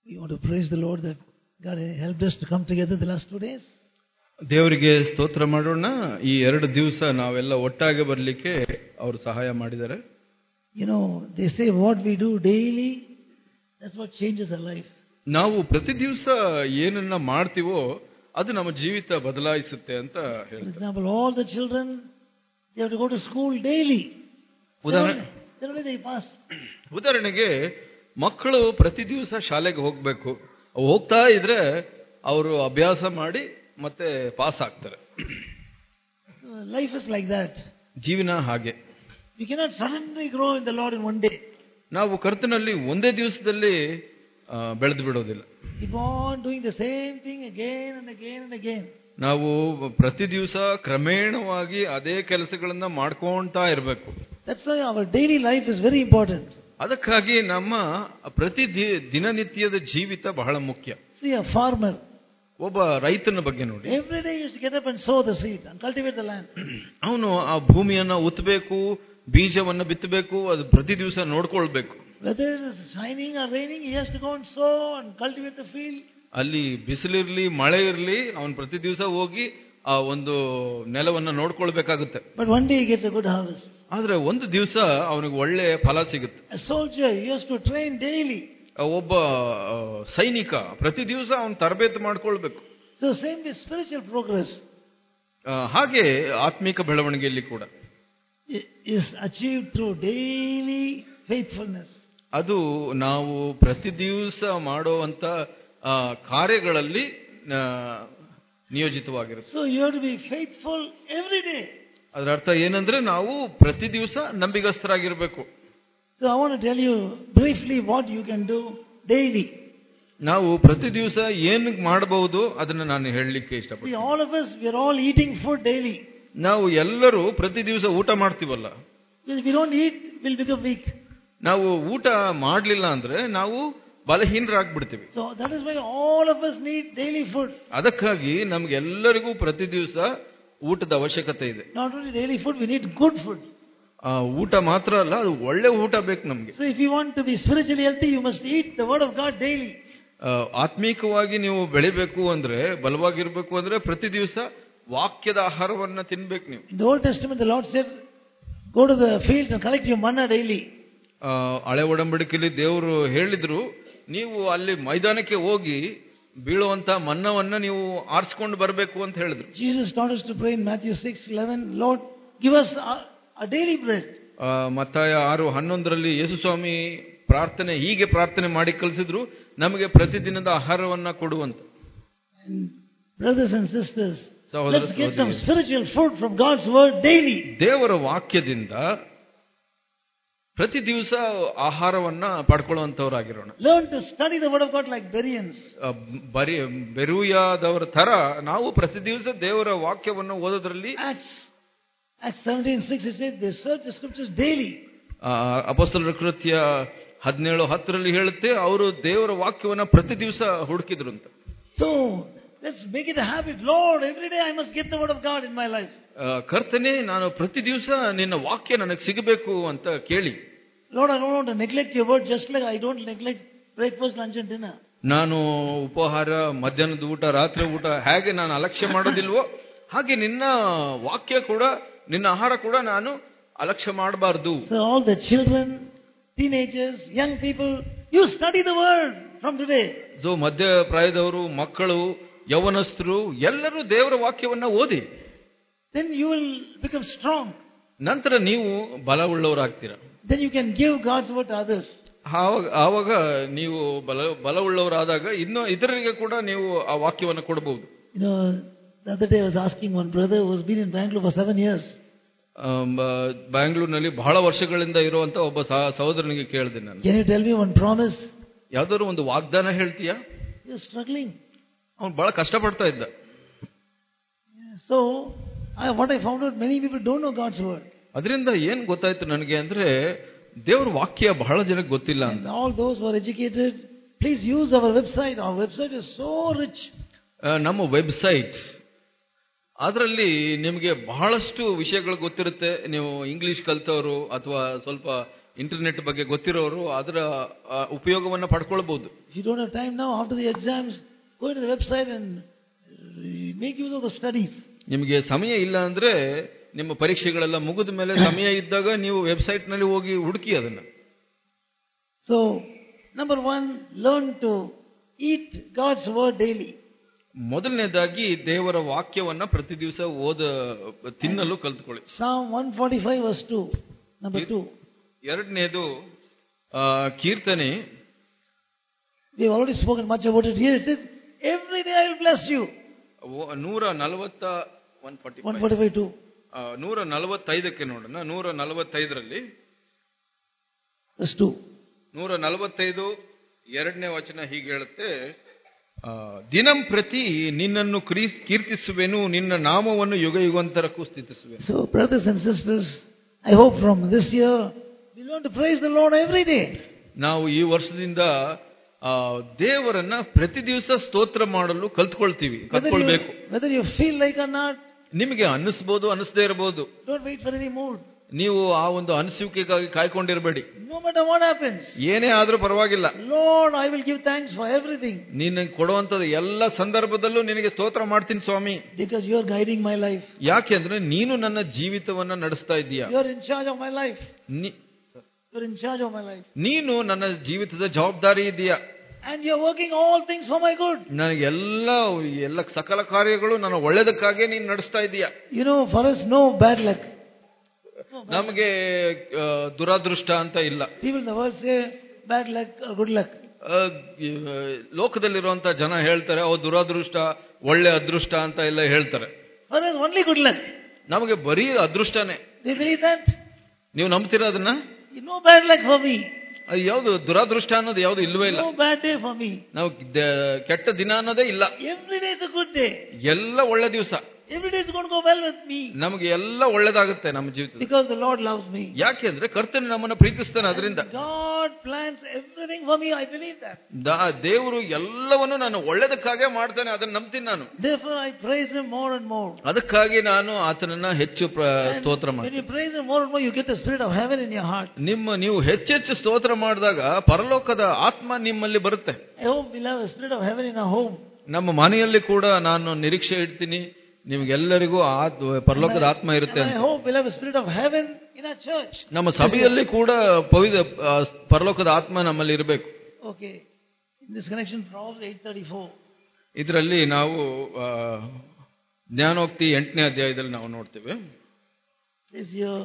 We want to praise the Lord that God helped us to come together the last two days. ದೇವರಿಗೆ ಸ್ತೋತ್ರ ಮಾಡೋಣ ಈ ಎರಡು ದಿವಸ ನಾವೆಲ್ಲ ಒಟ್ಟಾಗಿ ಬರಲಿಕ್ಕೆ ಅವರು ಸಹಾಯ ಮಾಡಿದ್ದಾರೆ You know, they say what we do daily, that's what changes our life. ನಾವು ಪ್ರತಿ ದಿವಸ ಏನನ್ನ ಮಾಡ್ತೀವೋ ಅದು ನಮ್ಮ ಜೀವಿತ ಬದಲಾಯಿಸುತ್ತೆ ಅಂತ For ಹೇಳ್ತಾರೆ example, all the children, they have to go to school daily. Then ಉದಾಹರಣೆ only, then only they pass. ಉದಾಹರಣೆಗೆ ಮಕ್ಕಳು ಪ್ರತಿ ದಿವಸ ಶಾಲೆಗೆ ಹೋಗ್ಬೇಕು ಅವು ಹೋಗ್ತಾ ಇದ್ರೆ ಅವರು ಅಭ್ಯಾಸ ಮಾಡಿ ಮತ್ತೆ ಪಾಸ್ ಆಗ್ತಾರೆ Uh, life is like that. ಜೀವನ ಹಾಗೆ You cannot suddenly grow in the Lord in one day. ನಾವು ಕರ್ತನಲ್ಲಿ ಒಂದೇ ದಿವಸದಲ್ಲಿ ಬೆಳೆದು ಬಿಡೋದಿಲ್ಲ Keep on doing the same thing again and again and again. ನಾವು ಪ್ರತಿ ದಿವಸ ಕ್ರಮೇಣವಾಗಿ ಅದೇ ಕೆಲಸಗಳನ್ನ ಮಾಡ್ಕೊಂತಾ ಇರಬೇಕು That's why our daily life is very important. ಅದಕ್ಕಾಗಿ ನಮ್ಮ ಪ್ರತಿ ದಿ- ದಿನನಿತ್ಯದ ಜೀವಿತ ಬಹಳ ಮುಖ್ಯ See, a farmer, ಒಬ್ಬ ರೈತನ ಬಗ್ಗೆ ನೋಡಿ every day he used to get up and sow the seed and cultivate the land. ಅವನು ಆ ಭೂಮಿಯನ್ನ ಉತ್ತಬೇಕು ಬೀಜವನ್ನ ಬಿತ್ತಬೇಕು ಅದು ಪ್ರತಿ ದಿವಸ ನೋಡ್ಕೊಳ್ಬೇಕು Whether it is shining or raining, he has to go and sow and cultivate the field. ಅಲ್ಲಿ ಬಿಸಿಲಿರ್ಲಿ ಮಳೆ ಇರ್ಲಿ ಅವನು ಪ್ರತಿ ದಿವಸ ಹೋಗಿ ಆ ಒಂದು ನೆಲವನ್ನ ನೋಡ್ಕೊಳ್ಬೇಕಾಗುತ್ತೆ But one day he gets a good harvest. ಆದ್ರೆ ಒಂದು ದಿವಸ ಅವನಿಗೆ ಒಳ್ಳೆ ಫಲ ಸಿಗುತ್ತೆ A soldier, he has to train daily. ಆ ಒಬ್ಬ ಆ, ಸೈನಿಕ ಪ್ರತಿ ದಿವಸ ಅವನು ತರಬೇತಿ ಮಾಡ್ಕೊಳ್ಬೇಕು So same with spiritual progress ಆ, ಹಾಗೆ ಆತ್ಮಿಕ ಬೆಳವಣಿಗೆಯಲ್ಲಿ ಕೂಡ i- is achieved through daily faithfulness. ಅದು ನಾವು ಪ್ರತಿ ದಿವಸ ಮಾಡುವಂತ ಆ, ಕಾರ್ಯಗಳಲ್ಲಿ ಆ, ನಿಯೋಜಿತವಾಗಿರುತ್ತೆ So you have to be faithful every day. ಅದರ ಅರ್ಥ ಏನಂದ್ರೆ ನಾವು ಪ್ರತಿ ದಿವಸ ನಂಬಿಗಸ್ತರಾಗಿರ್ಬೇಕು So I want to tell you briefly what you can do daily. ನಾವು ಪ್ರತಿ ದಿವಸ ಏನ್ ಮಾಡಬಹುದು ಅದನ್ನ ನಾನು ಹೇಳಲಿಕ್ಕೆ See, ಇಷ್ಟಪಡ್ತೀನಿ all of us, we are all eating food daily. ನಾವು ಎಲ್ಲರೂ ಪ್ರತಿ ದಿವಸ ಊಟ ಮಾಡ್ತೀವಲ್ಲ If we don't eat, we'll become weak. ನಾವು ಊಟ ಮಾಡಲಿಲ್ಲ ಅಂದ್ರೆ ನಾವು ಬಲಹೀನರಾಗ್ಬಿಡ್ತೀವಿ So that is why all of us need daily food. ಅದಕ್ಕಾಗಿ ನಮ್ಗೆಲ್ಲರಿಗೂ ಪ್ರತಿ ದಿವಸ ಊಟದ ಅವಶ್ಯಕತೆ ಇದೆ Not only daily food, we need good food. ಆ ಊಟ ಮಾತ್ರ ಅಲ್ಲ ಅದು ಒಳ್ಳೆ ಊಟ ಬೇಕು ನಮ್ಗೆ So if you want to be spiritually healthy, you must eat the word of God daily. ಆ, ಆತ್ಮೀಕವಾಗಿ ನೀವು ಬೆಳಿಬೇಕು ಅಂದ್ರೆ ಬಲವಾಗಿರ್ಬೇಕು ಅಂದ್ರೆ ಪ್ರತಿ ದಿವಸ ವಾಕ್ಯದ ಆಹಾರವನ್ನ ತಿನ್ಬೇಕು ನೀವು In the Old Testament, the Lord said, go to the fields and collect your manna daily. ಆ, ಹಳೆ ಒಡಂಬಡಿಕೆಯಲ್ಲಿ ದೇವರು ಹೇಳಿದ್ರು ನೀವು ಅಲ್ಲಿ ಮೈದಾನಕ್ಕೆ ಹೋಗಿ ಬೀಳುವಂತ ಮನ್ನವನ್ನ ನೀವು ಆರಿಸ್ಕೊಂಡು ಬರಬೇಕು ಅಂತ ಹೇಳಿದ್ರು Jesus taught us to pray in Matthew 6, 11, Lord, give us our, our daily bread. ಆ, ಮತ್ತಾಯ ಆರು ಹನ್ನೊಂದರಲ್ಲಿ ಯೇಸುಸ್ವಾಮಿ ಪ್ರಾರ್ಥನೆ ಹೀಗೆ ಪ್ರಾರ್ಥನೆ ಮಾಡಿ ಕಲಿಸಿದ್ರು ನಮಗೆ ಪ್ರತಿದಿನದ ಆಹಾರವನ್ನ ಕೊಡುವಂತ And brothers and sisters, ಸಹೋದರ let's get some ಸಹೋದರಿಯರೇ. spiritual food from God's word daily. ದೇವರ ವಾಕ್ಯದಿಂದ ಪ್ರತಿ ದಿವಸ ಆಹಾರವನ್ನ ಪಡ್ಕೊಳ್ಳುವಂತವರಾಗಿರೋಣ Learn to study the word of God like Bereans. ಆ, ಬರಿ ಬೆರುಯಾದವರ ತರ ನಾವು ಪ್ರತಿ ದಿವಸ ದೇವರ ವಾಕ್ಯವನ್ನು ಓದೋದ್ರಲ್ಲಿ Acts, Acts 17, 6, it says they search the scriptures daily. ಆ, ಅಪೊಸ್ತಲರ ಕೃತ್ಯ ಹದಿನೇಳು ಹತ್ತರಲ್ಲಿ ಹೇಳುತ್ತೆ ಅವರು ದೇವರ ವಾಕ್ಯವನ್ನ ಪ್ರತಿ ದಿವಸ ಹುಡುಕಿದ್ರು ಅಂತ So let's make it a habit. Lord, every day I must get the word of God in my life. ಆ, ಕರ್ತನೆ ನಾನು ಪ್ರತಿ ದಿವಸ ನಿನ್ನ ವಾಕ್ಯ ನನಗೆ ಸಿಗಬೇಕು ಅಂತ ಕೇಳಿ Lord, I don't want to neglect your word just like I don't neglect breakfast, lunch, and dinner. ನಾನು ಉಪಹಾರ ಮಧ್ಯಾಹ್ನದ ಊಟ ರಾತ್ರಿ ಊಟ ಹೇಗೆ ನಾನು ಅಲಕ್ಷ್ಯ ಮಾಡೋದಿಲ್ವೋ ಹಾಗೆ ನಿನ್ನ ವಾಕ್ಯ ಕೂಡ ನಿನ್ನ ಆಹಾರ ಕೂಡ ನಾನು ಅಲಕ್ಷ್ಯ ಮಾಡಬಾರ್ದು So all the children, teenagers, young people, you study the word from today. So ಮಧ್ಯ ಪ್ರಾಯದವರು ಮಕ್ಕಳು ಯೌವನಸ್ಥರು ಎಲ್ಲರೂ ದೇವರ ವಾಕ್ಯವನ್ನ ಓದಿ Then you will become strong. ನಂತರ ನೀವು ಬಲವುಳ್ಳವರಾಗ್ತೀರ Then you can give God's word to others. ಆವಾಗ ಆವಾಗ ನೀವು ಬಲ ಬಲವುಳ್ಳವರಾದಾಗ ಇನ್ನು ಇತರರಿಗೆ ಕೂಡ ನೀವು ಆ ವಾಕ್ಯವನ್ನು ಕೊಡಬಹುದು You know, the other day I was asking one brother who has been in Bangalore for seven years. ಬ್ಯಾಂಗ್ಳೂರಿನಲ್ಲಿ ಬಹಳ ವರ್ಷಗಳಿಂದ ಇರುವಂತ ಒಬ್ಬ ಸಹ- ಸಹೋದರನಿಗೆ ಕೇಳಿದೆ ನಾನು Can you tell me one promise? ಯಾವ್ದಾದ್ರು ಒಂದು ವಾಗ್ದಾನ ಹೇಳ್ತೀಯಾ He was struggling. ಅವನು ಬಹಳ ಕಷ್ಟಪಡ್ತಾ ಇದ್ದ So, I, what I found out, many people don't know God's word. ಅದರಿಂದ ಏನ್ ಗೊತ್ತಾಯ್ತು ನನಗೆ ಅಂದ್ರೆ ದೇವ್ರ ವಾಕ್ಯ ಬಹಳ ಜನಕ್ಕೆ ಗೊತ್ತಿಲ್ಲ ಅಂತ And all those who are educated, please use our website. Our website is so rich. ಆ, ನಮ್ಮ ವೆಬ್ಸೈಟ್ ಅದರಲ್ಲಿ ನಿಮಗೆ ಬಹಳಷ್ಟು ವಿಷಯಗಳು ಗೊತ್ತಿರುತ್ತೆ ನೀವು ಇಂಗ್ಲಿಷ್ ಕಲ್ತವರು ಅಥವಾ ಸ್ವಲ್ಪ ಇಂಟರ್ನೆಟ್ ಬಗ್ಗೆ ಗೊತ್ತಿರೋರು ಅದರ ಆ, ಉಪಯೋಗವನ್ನ ಪಡ್ಕೊಳ್ಬಹುದು If you don't have time now, after the exams, go into the website and uh, make use of the studies. ನಿಮಗೆ ಸಮಯ ಇಲ್ಲ ಅಂದ್ರೆ ನಿಮ್ಮ ಪರೀಕ್ಷೆಗಳೆಲ್ಲ ಮುಗಿದ ಮೇಲೆ ಸಮಯ ಇದ್ದಾಗ ನೀವು ವೆಬ್ಸೈಟ್ ನಲ್ಲಿ ಹೋಗಿ ಹುಡುಕಿ ಅದನ್ನ So, number one, learn to eat God's word daily. ಮೊದಲನೇದಾಗಿ ದೇವರ ವಾಕ್ಯವನ್ನ ಪ್ರತಿ ದಿವಸ ಓದ ತಿನ್ನಲು ಕಲ್ತ್ಕೊಳ್ಳಿ Psalm 145 verse 2. Number two. ಎರಡನೇದು ಆ, ಕೀರ್ತನೆ We have already spoken much about it here. It says, every day I will bless you. ಓ- ನೂರ ನಲವತ್ತ ಒನ್ ಫಾರ್ಟಿ 145 2. ನೂರ ನಲವತ್ತೈದಕ್ಕೆ ನೋಡೋಣ ನೂರ ನಲವತ್ತೈದರಲ್ಲಿ Verse 2. ನೂರ ನಲವತ್ತೈದು ಎರಡನೇ ವಚನ ಹೀಗೆ ಹೇಳುತ್ತೆ ಆ, ದಿನಂ ಪ್ರತಿ ನಿನ್ನನ್ನು ಕ್ರೀಸ್ ಕೀರ್ತಿಸುವೆನು ನಿನ್ನ ನಾಮವನ್ನು ಯುಗ ಯುಗಾಂತರಕ್ಕೂ ಸ್ಥಿತಿಸುವೆನು So, brothers and sisters, I hope from this year, we learn to praise the Lord every day. ನಾವು ಈ ವರ್ಷದಿಂದ ಆ, ದೇವರನ್ನ ಪ್ರತಿ ದಿವಸ ಸ್ತೋತ್ರ ಮಾಡಲು ಕಲ್ತ್ಕೊಳ್ತೀವಿ Whether ಕಲ್ತ್ಕೊಳ್ಬೇಕು you, whether you feel like or not, ನಿಮಗೆ ಅನ್ನಿಸ್ಬೋದು ಅನ್ನಿಸದೇ ಇರಬಹುದು don't wait for any mood. ನೀವು ಆ ಒಂದು ಅನಿಸುವಿಕೆಗಾಗಿ ಕಾಯ್ಕೊಂಡಿರಬೇಡಿ No matter what happens, ಏನೇ ಆದ್ರೂ ಪರವಾಗಿಲ್ಲ Lord, I will give thanks for everything ನೀನು ಕೊಡುವಂತದ್ದು ಎಲ್ಲ ಸಂದರ್ಭದಲ್ಲೂ ನಿನಗೆ ಸ್ತೋತ್ರ ಮಾಡ್ತೀನಿ ಸ್ವಾಮಿ because you are guiding my life. ಯಾಕೆಂದ್ರೆ ನೀನು ನನ್ನ ಜೀವಿತವನ್ನ ನಡೆಸ್ತಾ ಇದ್ದೀಯ You are in charge of my life. ನೀ- You are in charge of my life. ನೀನು ನನ್ನ ಜೀವಿತದ ಜವಾಬ್ದಾರಿ ಇದೆಯಾ And you are working all things for my good. ನನಗೆ ಎಲ್ಲ ಎಲ್ಲ ಸಕಲ ಕಾರ್ಯಗಳು ನನ್ನ ಒಳ್ಳೇದಕ್ಕಾಗೇ ನೀನು ನಡೆಸ್ತಾ ಇದೀಯ You know, for us, no bad luck. No bad- ನಮಗೆ ಆ, ದುರಾದೃಷ್ಟ ಅಂತ ಇಲ್ಲ People in the world say bad luck or good luck. ಆ, ಈ, ಆ, ಲೋಕದಲ್ಲಿರುವಂತ ಜನ ಹೇಳ್ತಾರೆ ಅವು ದುರಾದೃಷ್ಟ ಒಳ್ಳೆ ಅದೃಷ್ಟ ಅಂತ ಎಲ್ಲ ಹೇಳ್ತಾರೆ For us, only good luck. ನಮಗೆ ಬರೀ ಅದೃಷ್ಟನೇ Do you believe that? ನೀವು ನಂಬ್ತೀರಾ ಅದನ್ನ No bad luck for me. ಅದು ಯಾವ್ದು ದುರಾದೃಷ್ಟ ಅನ್ನೋದು ಯಾವ್ದು ಇಲ್ವೇ ಇಲ್ಲ No bad day for me. ನಾವು ದ- ಕೆಟ್ಟ ದಿನ ಅನ್ನೋದೇ ಇಲ್ಲ Every day is a good day. ಎಲ್ಲ ಒಳ್ಳೆ ದಿವಸ Every day is going to go well with me ನಮಗೆ ಎಲ್ಲ ಒಳ್ಳೇದಾಗುತ್ತೆ ನಮ್ಮ ಜೀವಿತದಲ್ಲಿ because the Lord loves me. ಯಾಕೆಂದ್ರೆ ಕರ್ತನ ನಮ್ಮನ್ನ ಪ್ರೀತಿಸ್ತಾನೆ ಅದರಿಂದ God plans everything for me. I believe that. ದಾ- ದೇವರು ಎಲ್ಲವನ್ನು ನಾನು ಒಳ್ಳೇದಕ್ಕಾಗೇ ಮಾಡ್ತಾನೆ ಅದನ್ನ ನಂಬ್ತೀನಿ ನಾನು Therefore, I praise Him more and more. ಅದಕ್ಕಾಗಿ ನಾನು ಆತನನ್ನ ಹೆಚ್ಚು ಪ್ರ- And ಸ್ತೋತ್ರ when ಮಾಡ್ತೀನಿ you praise Him more and more, you get the spirit of heaven in your heart. ನಿಮ್ಮ ನೀವು ಹೆಚ್ಚೆಚ್ಚು ಸ್ತೋತ್ರ ಮಾಡಿದಾಗ ಪರಲೋಕದ ಆತ್ಮ ನಿಮ್ಮಲ್ಲಿ ಬರುತ್ತೆ I hope we'll have a spirit of heaven in our home. ನಮ್ಮ ಮನೆಯಲ್ಲಿ ಕೂಡ ನಾನು ನಿರೀಕ್ಷೆ ಇಡ್ತೀನಿ ನಿಮ್ಗೆಲ್ಲರಿಗೂ ಆ ಪರಲೋಕದ ಆತ್ಮ ಇರುತ್ತೆ And I ಅಂತ hope we'll have a spirit of heaven in our church. ನಮ್ಮ ಸಭೆಯಲ್ಲಿ ಕೂಡ ಪವಿತ್ರ ಆ, ಪರಲೋಕದ ಆತ್ಮ ನಮ್ಮಲ್ಲಿ ಇರಬೇಕು Okay. In this connection, Proverbs 834. ಇದರಲ್ಲಿ ನಾವು ಆ, ಜ್ಞಾನೋಕ್ತಿ ಎಂಟನೇ ಅಧ್ಯಾಯದಲ್ಲಿ ನಾವು ನೋಡ್ತೇವೆ This year,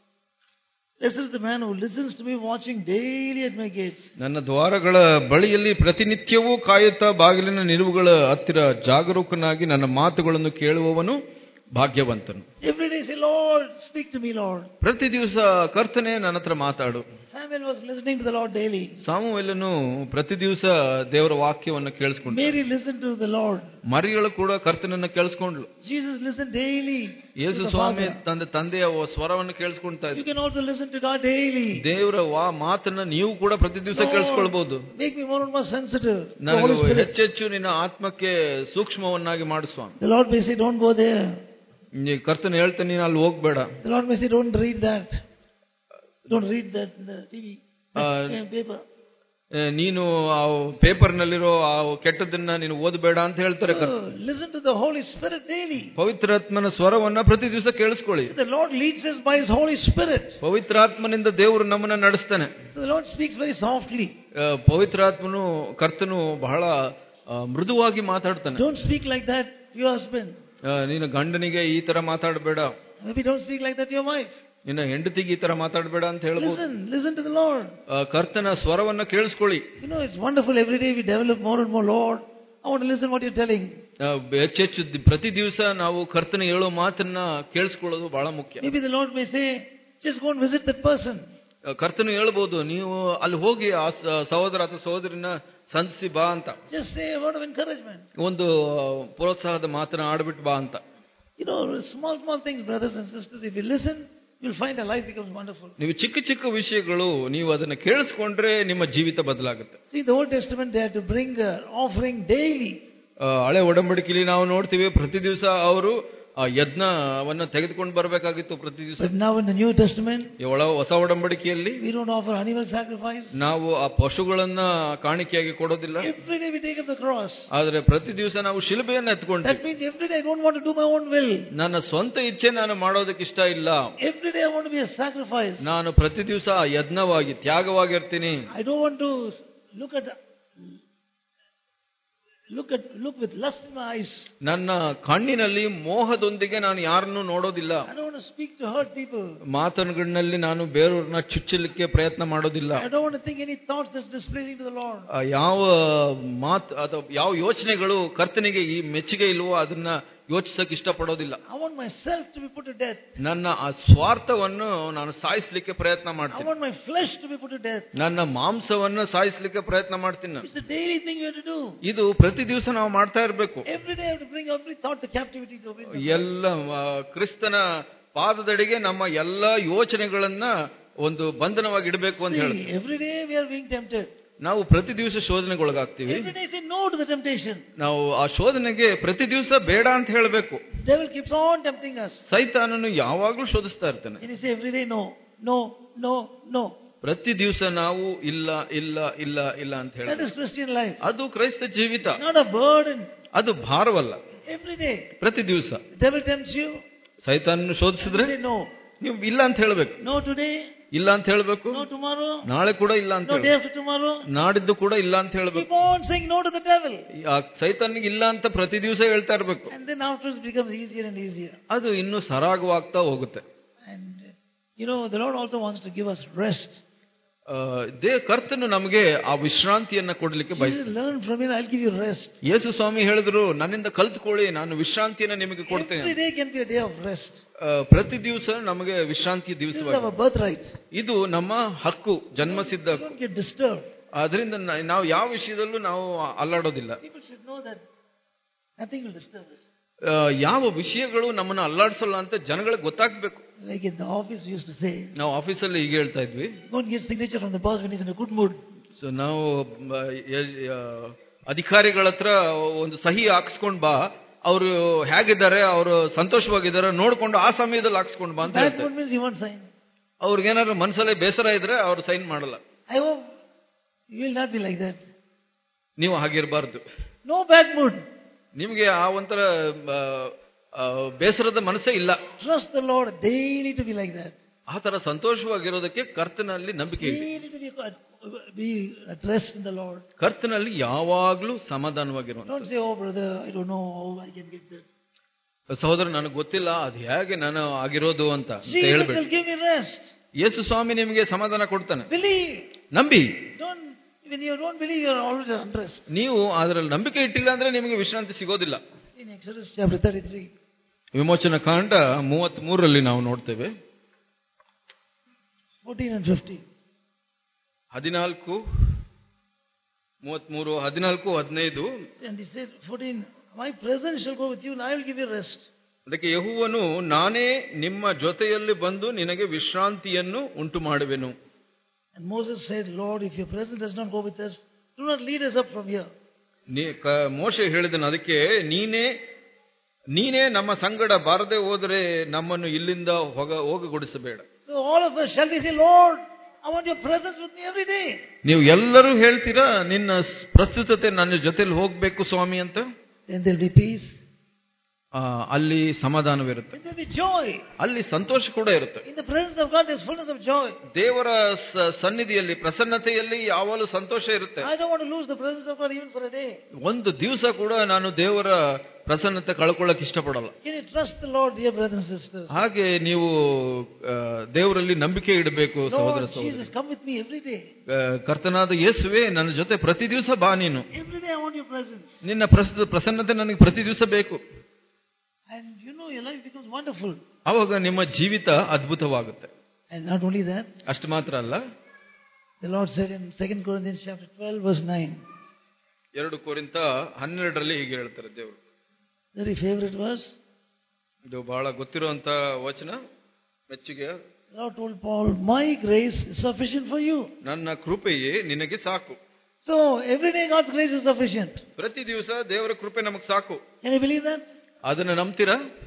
this is the man who listens to me watching daily at my gates. ನನ್ನ ದ್ವಾರಗಳ ಬಳಿಯಲ್ಲಿ ಪ್ರತಿನಿತ್ಯವೂ ಕಾಯುತ್ತಾ ಬಾಗಿಲಿನ ನಿಲುವುಗಳ ಹತ್ತಿರ ಜಾಗರೂಕನಾಗಿ ನನ್ನ ಮಾತುಗಳನ್ನು ಕೇಳುವವನು ಭಾಗ್ಯವಂತನು Every day say, Lord, speak to me, Lord. ಪ್ರತಿ ದಿವಸ ಕರ್ತನೆ ನನ್ನ ಹತ್ರ ಮಾತಾಡು Samuel was listening to the Lord daily. ಸಾಮುವೆಲನು ಪ್ರತಿ ದಿವಸ ದೇವರ ವಾಕ್ಯವನ್ನು ಕೇಳಿಸ್ಕೊಂಡು Mary listened to the Lord. ಮರಿಗಳು ಕೂಡ ಕರ್ತನನ್ನ ಕೇಳಿಸ್ಕೊಂಡ್ಲು Jesus listened daily. Yesu to the Swami Father. ತಂದೆ ತಂದೆಯ ಸ್ವರವನ್ನು ಕೇಳಿಸ್ಕೊಂತಾ You ಇದ್ರು can also listen to God daily. ದೇವರ ವಾ ಮಾತನ್ನ ನೀವು ಕೂಡ ಪ್ರತಿ ದಿವಸ ಕೇಳಿಸ್ಕೊಳ್ಬಹುದು Make me more and more sensitive. to the ನನಗೆ Holy Spirit. ಹೆಚ್ಚೆಚ್ಚು ನಿನ್ನ ಆತ್ಮಕ್ಕೆ ಸೂಕ್ಷ್ಮವನ್ನಾಗಿ ಮಾಡು ಸ್ವಾಮಿ The Lord may say, don't go there. ನೀ ಕರ್ತನ ಹೇಳ್ತಾನೆ ನೀನು ಅಲ್ಲಿ ಹೋಗ್ಬೇಡ The Lord may say, don't read that. Don't read that in the TV, Uh, uh, paper. ಏ, ನೀನು ಆ ಪೇಪರ್ನಲ್ಲಿರೋ ಆ ಕೆಟ್ಟದನ್ನ ನೀನು ಓದಬೇಡ ಅಂತ ಹೇಳ್ತಾರೆ ಕರ್ತ So, listen to the Holy Spirit daily. ಪವಿತ್ರಾತ್ಮನ ಸ್ವರವನ್ನ ಪ್ರತಿ ದಿವಸ ಕೇಳಿಸ್ಕೊಳ್ಳಿ The Lord leads us by His Holy Spirit. ಪವಿತ್ರಾತ್ಮನಿಂದ ದೇವರು ನಮ್ಮನ್ನ ನಡೆಸ್ತಾನೆ So the Lord speaks very softly. ಆ, ಪವಿತ್ರಾತ್ಮನು ಕರ್ತನು ಬಹಳ ಆ, ಮೃದುವಾಗಿ ಮಾತಾಡ್ತಾನೆ Don't speak like that to your husband. ಆ, ನೀನು ಗಂಡನಿಗೆ ಈ ತರ ಮಾತಾಡಬೇಡ Maybe don't speak like that to your wife. ನಿನ್ನ ಹೆಂಡತಿಗೆ ಈ ತರ ಮಾತಾಡಬೇಡ ಅಂತ ಹೇಳ್ಬೋದು Listen, listen to the Lord. ಆ, ಕರ್ತನ ಸ್ವರವನ್ನ ಕೇಳಿಸ್ಕೊಳ್ಳಿ You know, it's wonderful. Every day we develop more and more. Lord, I want to listen what you're telling. ಆ, ಹೆಚ್ಚೆಚ್ಚು ದಿ- ಪ್ರತಿ ದಿವಸ ನಾವು ಕರ್ತನ ಹೇಳೋ ಮಾತನ್ನ ಕೇಳಿಸ್ಕೊಳ್ಳೋದು ಬಹಳ ಮುಖ್ಯ Maybe the Lord may say, just go and visit that person. ಆ, ಕರ್ತನು ಹೇಳ್ಬೋದು ನೀವು ಅಲ್ಲಿ ಹೋಗಿ ಆ ಸ- ಸಹೋದರ ಅಥವಾ ಸಹೋದರಿನ ಸಂಧಿಸಿ ಬಾ ಅಂತ Just say a word of encouragement. ಒಂದು ಆ, ಪ್ರೋತ್ಸಾಹದ ಮಾತನ್ನ ಆಡ್ಬಿಟ್ಟು ಬಾ ಅಂತ You know, small, small things, brothers and sisters. If you listen, you'll find our life becomes wonderful. ನೀವು ಚಿಕ್ಕ ಚಿಕ್ಕ ವಿಷಯಗಳು ನೀವು ಅದನ್ನ ಕೇಳಿಸ್ಕೊಂಡ್ರೆ ನಿಮ್ಮ ಜೀವಿತ ಬದಲಾಗುತ್ತೆ See, the Old Testament, they had to bring an offering daily. ಆ, ಹಳೆ ಒಡಂಬಡಿಕೆಯಲ್ಲಿ ನಾವು ನೋಡ್ತೀವಿ ಪ್ರತಿ ದಿವಸ ಅವರು ಆ ಯಜ್ಞವನ್ನ ತೆಗೆದುಕೊಂಡು ಬರಬೇಕಾಗಿತ್ತು ಪ್ರತಿ ದಿವಸ But now in the New Testament, ಈ ಒಳ ಹೊಸ ಒಡಂಬಡಿಕೆಯಲ್ಲಿ we don't offer animal sacrifice. ನಾವು ಆ ಪಶುಗಳನ್ನ ಕಾಣಿಕೆಯಾಗಿ ಕೊಡೋದಿಲ್ಲ Every day we take up the cross. ಆದ್ರೆ ಪ್ರತಿ ದಿವಸ ನಾವು ಶಿಲುಬೆಯನ್ನ ಎತ್ಕೊಂಡ್ವಿ That means every day I don't want to do my own will. ನನ್ನ ಸ್ವಂತ ಇಚ್ಛೆ ನಾನು ಮಾಡೋದಕ್ಕೆ ಇಷ್ಟ ಇಲ್ಲ Every day I want to be a sacrifice. ನಾನು ಪ್ರತಿ ದಿವಸ ಯಜ್ಞವಾಗಿ ತ್ಯಾಗವಾಗಿರ್ತೀನಿ I don't want to look at look at look with lust in my eyes. ನನ್ನ ಕಣ್ಣಿನಲ್ಲಿ ಮೋಹದೊಂದಿಗೆ ನಾನು ಯಾರನ್ನು ನೋಡೋದಿಲ್ಲ I don't want to speak to hurt people. ಮಾತುಗಳಲ್ಲಿ ನಾನು ಬೇರೆಯವ್ರನ್ನ ಚುಚ್ಚಲಿಕ್ಕೆ ಪ್ರಯತ್ನ ಮಾಡೋದಿಲ್ಲ I don't want to think any thoughts that's displeasing to the Lord. ಆ, ಯಾವ ಮಾತು ಅಥವಾ ಯಾವ ಯೋಚನೆಗಳು ಕರ್ತನಿಗೆ ಈ ಮೆಚ್ಚುಗೆ ಇಲ್ವೋ ಅದನ್ನ ಯೋಚಿಸಕ್ಕೆ ಇಷ್ಟಪಡೋದಿಲ್ಲ I want myself to be put to death. ನನ್ನ ಆ ಸ್ವಾರ್ಥವನ್ನು ನಾನು ಸಾಯಿಸ್ಲಿಕ್ಕೆ ಪ್ರಯತ್ನ I ಮಾಡ್ತೀನಿ want my flesh to be put to death. ನನ್ನ ಮಾಂಸವನ್ನ ಸಾಯಿಸ್ಲಿಕ್ಕೆ ಪ್ರಯತ್ನ ಮಾಡ್ತೀನಿ ನಾನು It's a daily thing you have to do. ಇದು ಪ್ರತಿ ದಿವಸ ನಾವು ಮಾಡ್ತಾ ಇರಬೇಕು Every day I have to bring every thought to captivity to obedience. ಎಲ್ಲ ಆ, ಕ್ರಿಸ್ತನ ಪಾದದಡಿಗೆ ನಮ್ಮ ಎಲ್ಲ ಯೋಚನೆಗಳನ್ನ ಒಂದು ಬಂಧನವಾಗಿ ಇಡಬೇಕು ಅಂತ ಹೇಳಿ See, every day we are being tempted. ನಾವು ಪ್ರತಿ ದಿವಸ ಶೋಧನೆಗೊಳಗಾಗ್ತೀವಿ Every day say no to the temptation. ನಾವು ಆ ಶೋಧನೆಗೆ ಪ್ರತಿ ದಿವಸ ಬೇಡ ಅಂತ ಹೇಳಬೇಕು Devil keeps on tempting us. ಸೈತಾನನು ಯಾವಾಗ್ಲೂ ಶೋಧಿಸ್ತಾ ಇರ್ತಾನೆ And you say every day no, no, no, no. ಪ್ರತಿ ದಿವಸ ನಾವು ಇಲ್ಲ ಇಲ್ಲ ಇಲ್ಲ ಇಲ್ಲ ಅಂತ That ಹೇಳಿ is Christian life. ಅದು ಕ್ರೈಸ್ತ ಜೀವಿತ It's not a burden. ಅದು ಭಾರವಲ್ಲ Every day. ಪ್ರತಿ ದಿವಸ The devil tempts you. ಸೈತಾನನ್ನು You ಶೋಧಿಸಿದ್ರೆ say no. ನೀವು ಇಲ್ಲ ಅಂತ ಹೇಳಬೇಕು No today. ಇಲ್ಲ ಅಂತ ಹೇಳಬೇಕು No tomorrow. ನಾಳೆ ಕೂಡ ಇಲ್ಲ ಅಂತ No day ಹೇಳಬೇಕು after tomorrow. ನಾಡಿದ್ದು ಕೂಡ ಇಲ್ಲ ಅಂತ ಹೇಳಬೇಕು Keep on saying no to the devil. ಆ ಸೈತಾನಿಗೆ ಇಲ್ಲ ಅಂತ ಪ್ರತಿ ದಿವಸ ಹೇಳ್ತಾ ಇರಬೇಕು And then afterwards it becomes easier and easier. ಅದು ಇನ್ನು ಸರಾಗವಾಗ್ತಾ ಹೋಗುತ್ತೆ And uh, you know, the Lord also wants to give us rest. ಆ, ದೇ ಕರ್ತನು ನಮಗೆ ಆ ವಿಶ್ರಾಂತಿಯನ್ನ ಕೊಡ್ಲಿಕ್ಕೆ Jesus, ಬಯಸ್ತಾನೆ learn from me, I'll give you rest. ಯೇಸು ಸ್ವಾಮಿ ಹೇಳಿದ್ರು ನನ್ನಿಂದ ಕಲ್ತ್ಕೊಳ್ಳಿ ನಾನು ವಿಶ್ರಾಂತಿಯನ್ನ ನಿಮಗೆ ಕೊಡ್ತೇನೆ Every day can be a day of rest. ಆ, ಪ್ರತಿ ದಿವಸ ನಮಗೆ ವಿಶ್ರಾಂತಿ This is ದಿವಸವಾಗಿ our birthright. ಇದು ನಮ್ಮ ಹಕ್ಕು ಜನ್ಮಸಿದ್ಧ ಹಕ್ಕು Don't get disturbed. ಅದರಿಂದ ನಾವು ಯಾವ ವಿಷಯದಲ್ಲೂ ನಾವು ಅಲ್ಲಾಡೋದಿಲ್ಲ People should know that nothing will disturb us. ಆ, ಯಾವ ವಿಷಯಗಳು ನಮ್ಮನ್ನ ಅಲ್ಲಾಡಿಸಲ್ಲ ಅಂತ ಜನಗಳಿಗೆ ಗೊತ್ತಾಗ್ಬೇಕು Like in the office, we used to say, ನಾವು ಆಫೀಸಲ್ಲಿ ಹೀಗೆ ಹೇಳ್ತಾ ಇದ್ವಿ don't get signature from the boss when he's in a good mood. So ನಾವು ಮ, ಯ- ಯ- ಅಧಿಕಾರಿಗಳ ಹತ್ರ ಒಂದು ಸಹಿ ಹಾಕ್ಸ್ಕೊಂಡ್ ಬಾ ಅವರು ಹೇಗಿದ್ದಾರೆ ಅವರು ಸಂತೋಷವಾಗಿದ್ದಾರೆ ನೋಡ್ಕೊಂಡು ಆ ಸಮಯದಲ್ಲಿ ಹಾಕ್ಸ್ಕೊಂಡ್ ಬಾ ಅಂತ Bad ಹೇಳ್ತಾರೆ mood means he won't sign. ಅವ್ರಿಗೇನಾದ್ರು ಮನಸ್ಸಲ್ಲೇ ಬೇಸರ ಇದ್ರೆ ಅವ್ರು ಸೈನ್ ಮಾಡಲ್ಲ I hope you will not be like that. ನೀವು ಹಾಗಿರಬಾರ್ದು No bad mood. ನಿಮಗೆ ಆ ಒಂಥರ ಆ, ಆ, ಬೇಸರದ ಮನಸ್ಸೇ ಇಲ್ಲ Trust the Lord daily to be like that. ಆ ತರ ಸಂತೋಷವಾಗಿರೋದಕ್ಕೆ ಕರ್ತನಲ್ಲಿ ನಂಬಿಕೆ ಇದೆ Daily to be, be at rest in the Lord. ಕರ್ತನಲ್ಲಿ ಯಾವಾಗ್ಲೂ ಸಮಾಧಾನವಾಗಿರುವಂತ Don't say, oh brother, I don't know how I can get that. ಸಹೋದರ ನನಗೆ ಗೊತ್ತಿಲ್ಲ ಅದು ಹೇಗೆ ನಾನು ಆಗಿರೋದು ಅಂತ ಅಂತ Jesus ಹೇಳ್ಬೇಡಿ will give me rest. ಯೇಸು ಸ್ವಾಮಿ ನಿಮಗೆ ಸಮಾಧಾನ ಕೊಡ್ತಾನೆ Believe. ನಂಬಿ Don't, when you don't believe, you are always at unrest. ನೀವು ಅದರಲ್ಲಿ ನಂಬಿಕೆ ಇಟ್ಟಿಲ್ಲ ಅಂದ್ರೆ ನಿಮಗೆ ವಿಶ್ರಾಂತಿ ಸಿಗೋದಿಲ್ಲ In Exodus chapter 33, ವಿಮೋಚನ ಕಾಂಡ ಮೂವತ್ತ್ ಮೂರರಲ್ಲಿ ನಾವು ನೋಡ್ತೇವೆ 14 and 15. ಹದಿನಾಲ್ಕು ಮೂವತ್ಮೂರು ಹದಿನಾಲ್ಕು ಹದಿನೈದು And he said, 14, My presence shall go with you, and I will give you rest. ಅದಕ್ಕೆ ಯಹುವನು ನಾನೇ ನಿಮ್ಮ ಜೊತೆಯಲ್ಲಿ ಬಂದು ನಿನಗೆ ವಿಶ್ರಾಂತಿಯನ್ನು ಉಂಟು ಮಾಡುವೆನು And Moses said, Lord, if your presence does not go with us, do not lead us up from here. ನೀ- ಕ- ಮೋಶೆ ಹೇಳಿದನು ಅದಕ್ಕೆ ನೀನೇ ನೀನೇ ನಮ್ಮ ಸಂಗಡ ಬಾರದೆ ಹೋದರೆ ನಮ್ಮನ್ನು ಇಲ್ಲಿಂದ ಹೋಗ ಹೋಗಗೊಡಿಸಬೇಡ So all of us shall we say, Lord, I want your presence with me every day. ನೀವು ಎಲ್ಲರೂ ಹೇಳ್ತೀರಾ ನಿನ್ನ ಸ್- ಪ್ರಸ್ತುತತೆ ನನ್ನ ಜೊತೆಲಿ ಹೋಗ್ಬೇಕು ಸ್ವಾಮಿ ಅಂತ Then there will be peace. ಆ, ಅಲ್ಲಿ ಸಮಾಧಾನವಿರುತ್ತೆ Then there will be joy. ಅಲ್ಲಿ ಸಂತೋಷ ಕೂಡ ಇರುತ್ತೆ In the presence of God, there's fullness of joy. ದೇವರ ಸ- ಸನ್ನಿಧಿಯಲ್ಲಿ ಪ್ರಸನ್ನತೆಯಲ್ಲಿ ಯಾವಾಗಲೂ ಸಂತೋಷ ಇರುತ್ತೆ I don't want to lose the presence of God even for a day. ಒಂದು ದಿವಸ ಕೂಡ ನಾನು ದೇವರ ಪ್ರಸನ್ನತೆ ಕಳ್ಕೊಳ್ಳಕ್ ಇಷ್ಟಪಡಲ್ಲ Can you trust the Lord, dear brothers and sisters? ಹಾಗೆ ನೀವು ಆ, ದೇವರಲ್ಲಿ ನಂಬಿಕೆ ಇಡಬೇಕು ಸಹೋದರ Lord ಸಹೋದರಿ Jesus, come with me every day. ಆ, ಕರ್ತನಾದ ಯೇಸುವೆ ನನ್ನ ಜೊತೆ ಪ್ರತಿ ದಿವಸ ಬಾ ನೀನು Every day I want your presence. ನಿನ್ನ ಪ್ರಸ್ತುತ ಪ್ರಸನ್ನತೆ ನನಗೆ ಪ್ರತಿ ದಿವಸ ಬೇಕು And you know, your life becomes wonderful. ಅವಾಗ ನಿಮ್ಮ ಜೀವಿತ ಅದ್ಭುತವಾಗುತ್ತೆ And not only that, ಅಷ್ಟು ಮಾತ್ರ ಅಲ್ಲ the Lord said in 2 Corinthians chapter 12, verse 9, ಎರಡು ಕೋರಿಂತ ಹನ್ನೆರಡರಲ್ಲಿ ಹೀಗೆ ಹೇಳ್ತಾರೆ ದೇವರು very favorite verse. ಇದು ಬಹಳ ಗೊತ್ತಿರುವಂತ ವಚನ ಮೆಚ್ಚುಗೆ The Lord told Paul, My grace is sufficient for you. ನನ್ನ ಕೃಪೆಯೇ ನಿನಗೆ ಸಾಕು So every day God's grace is sufficient. ಪ್ರತಿ ದಿವಸ ದೇವರ ಕೃಪೆ ನಮಗ್ ಸಾಕು Can you believe that? ಅದನ್ನ ನಂಬ್ತೀರಾ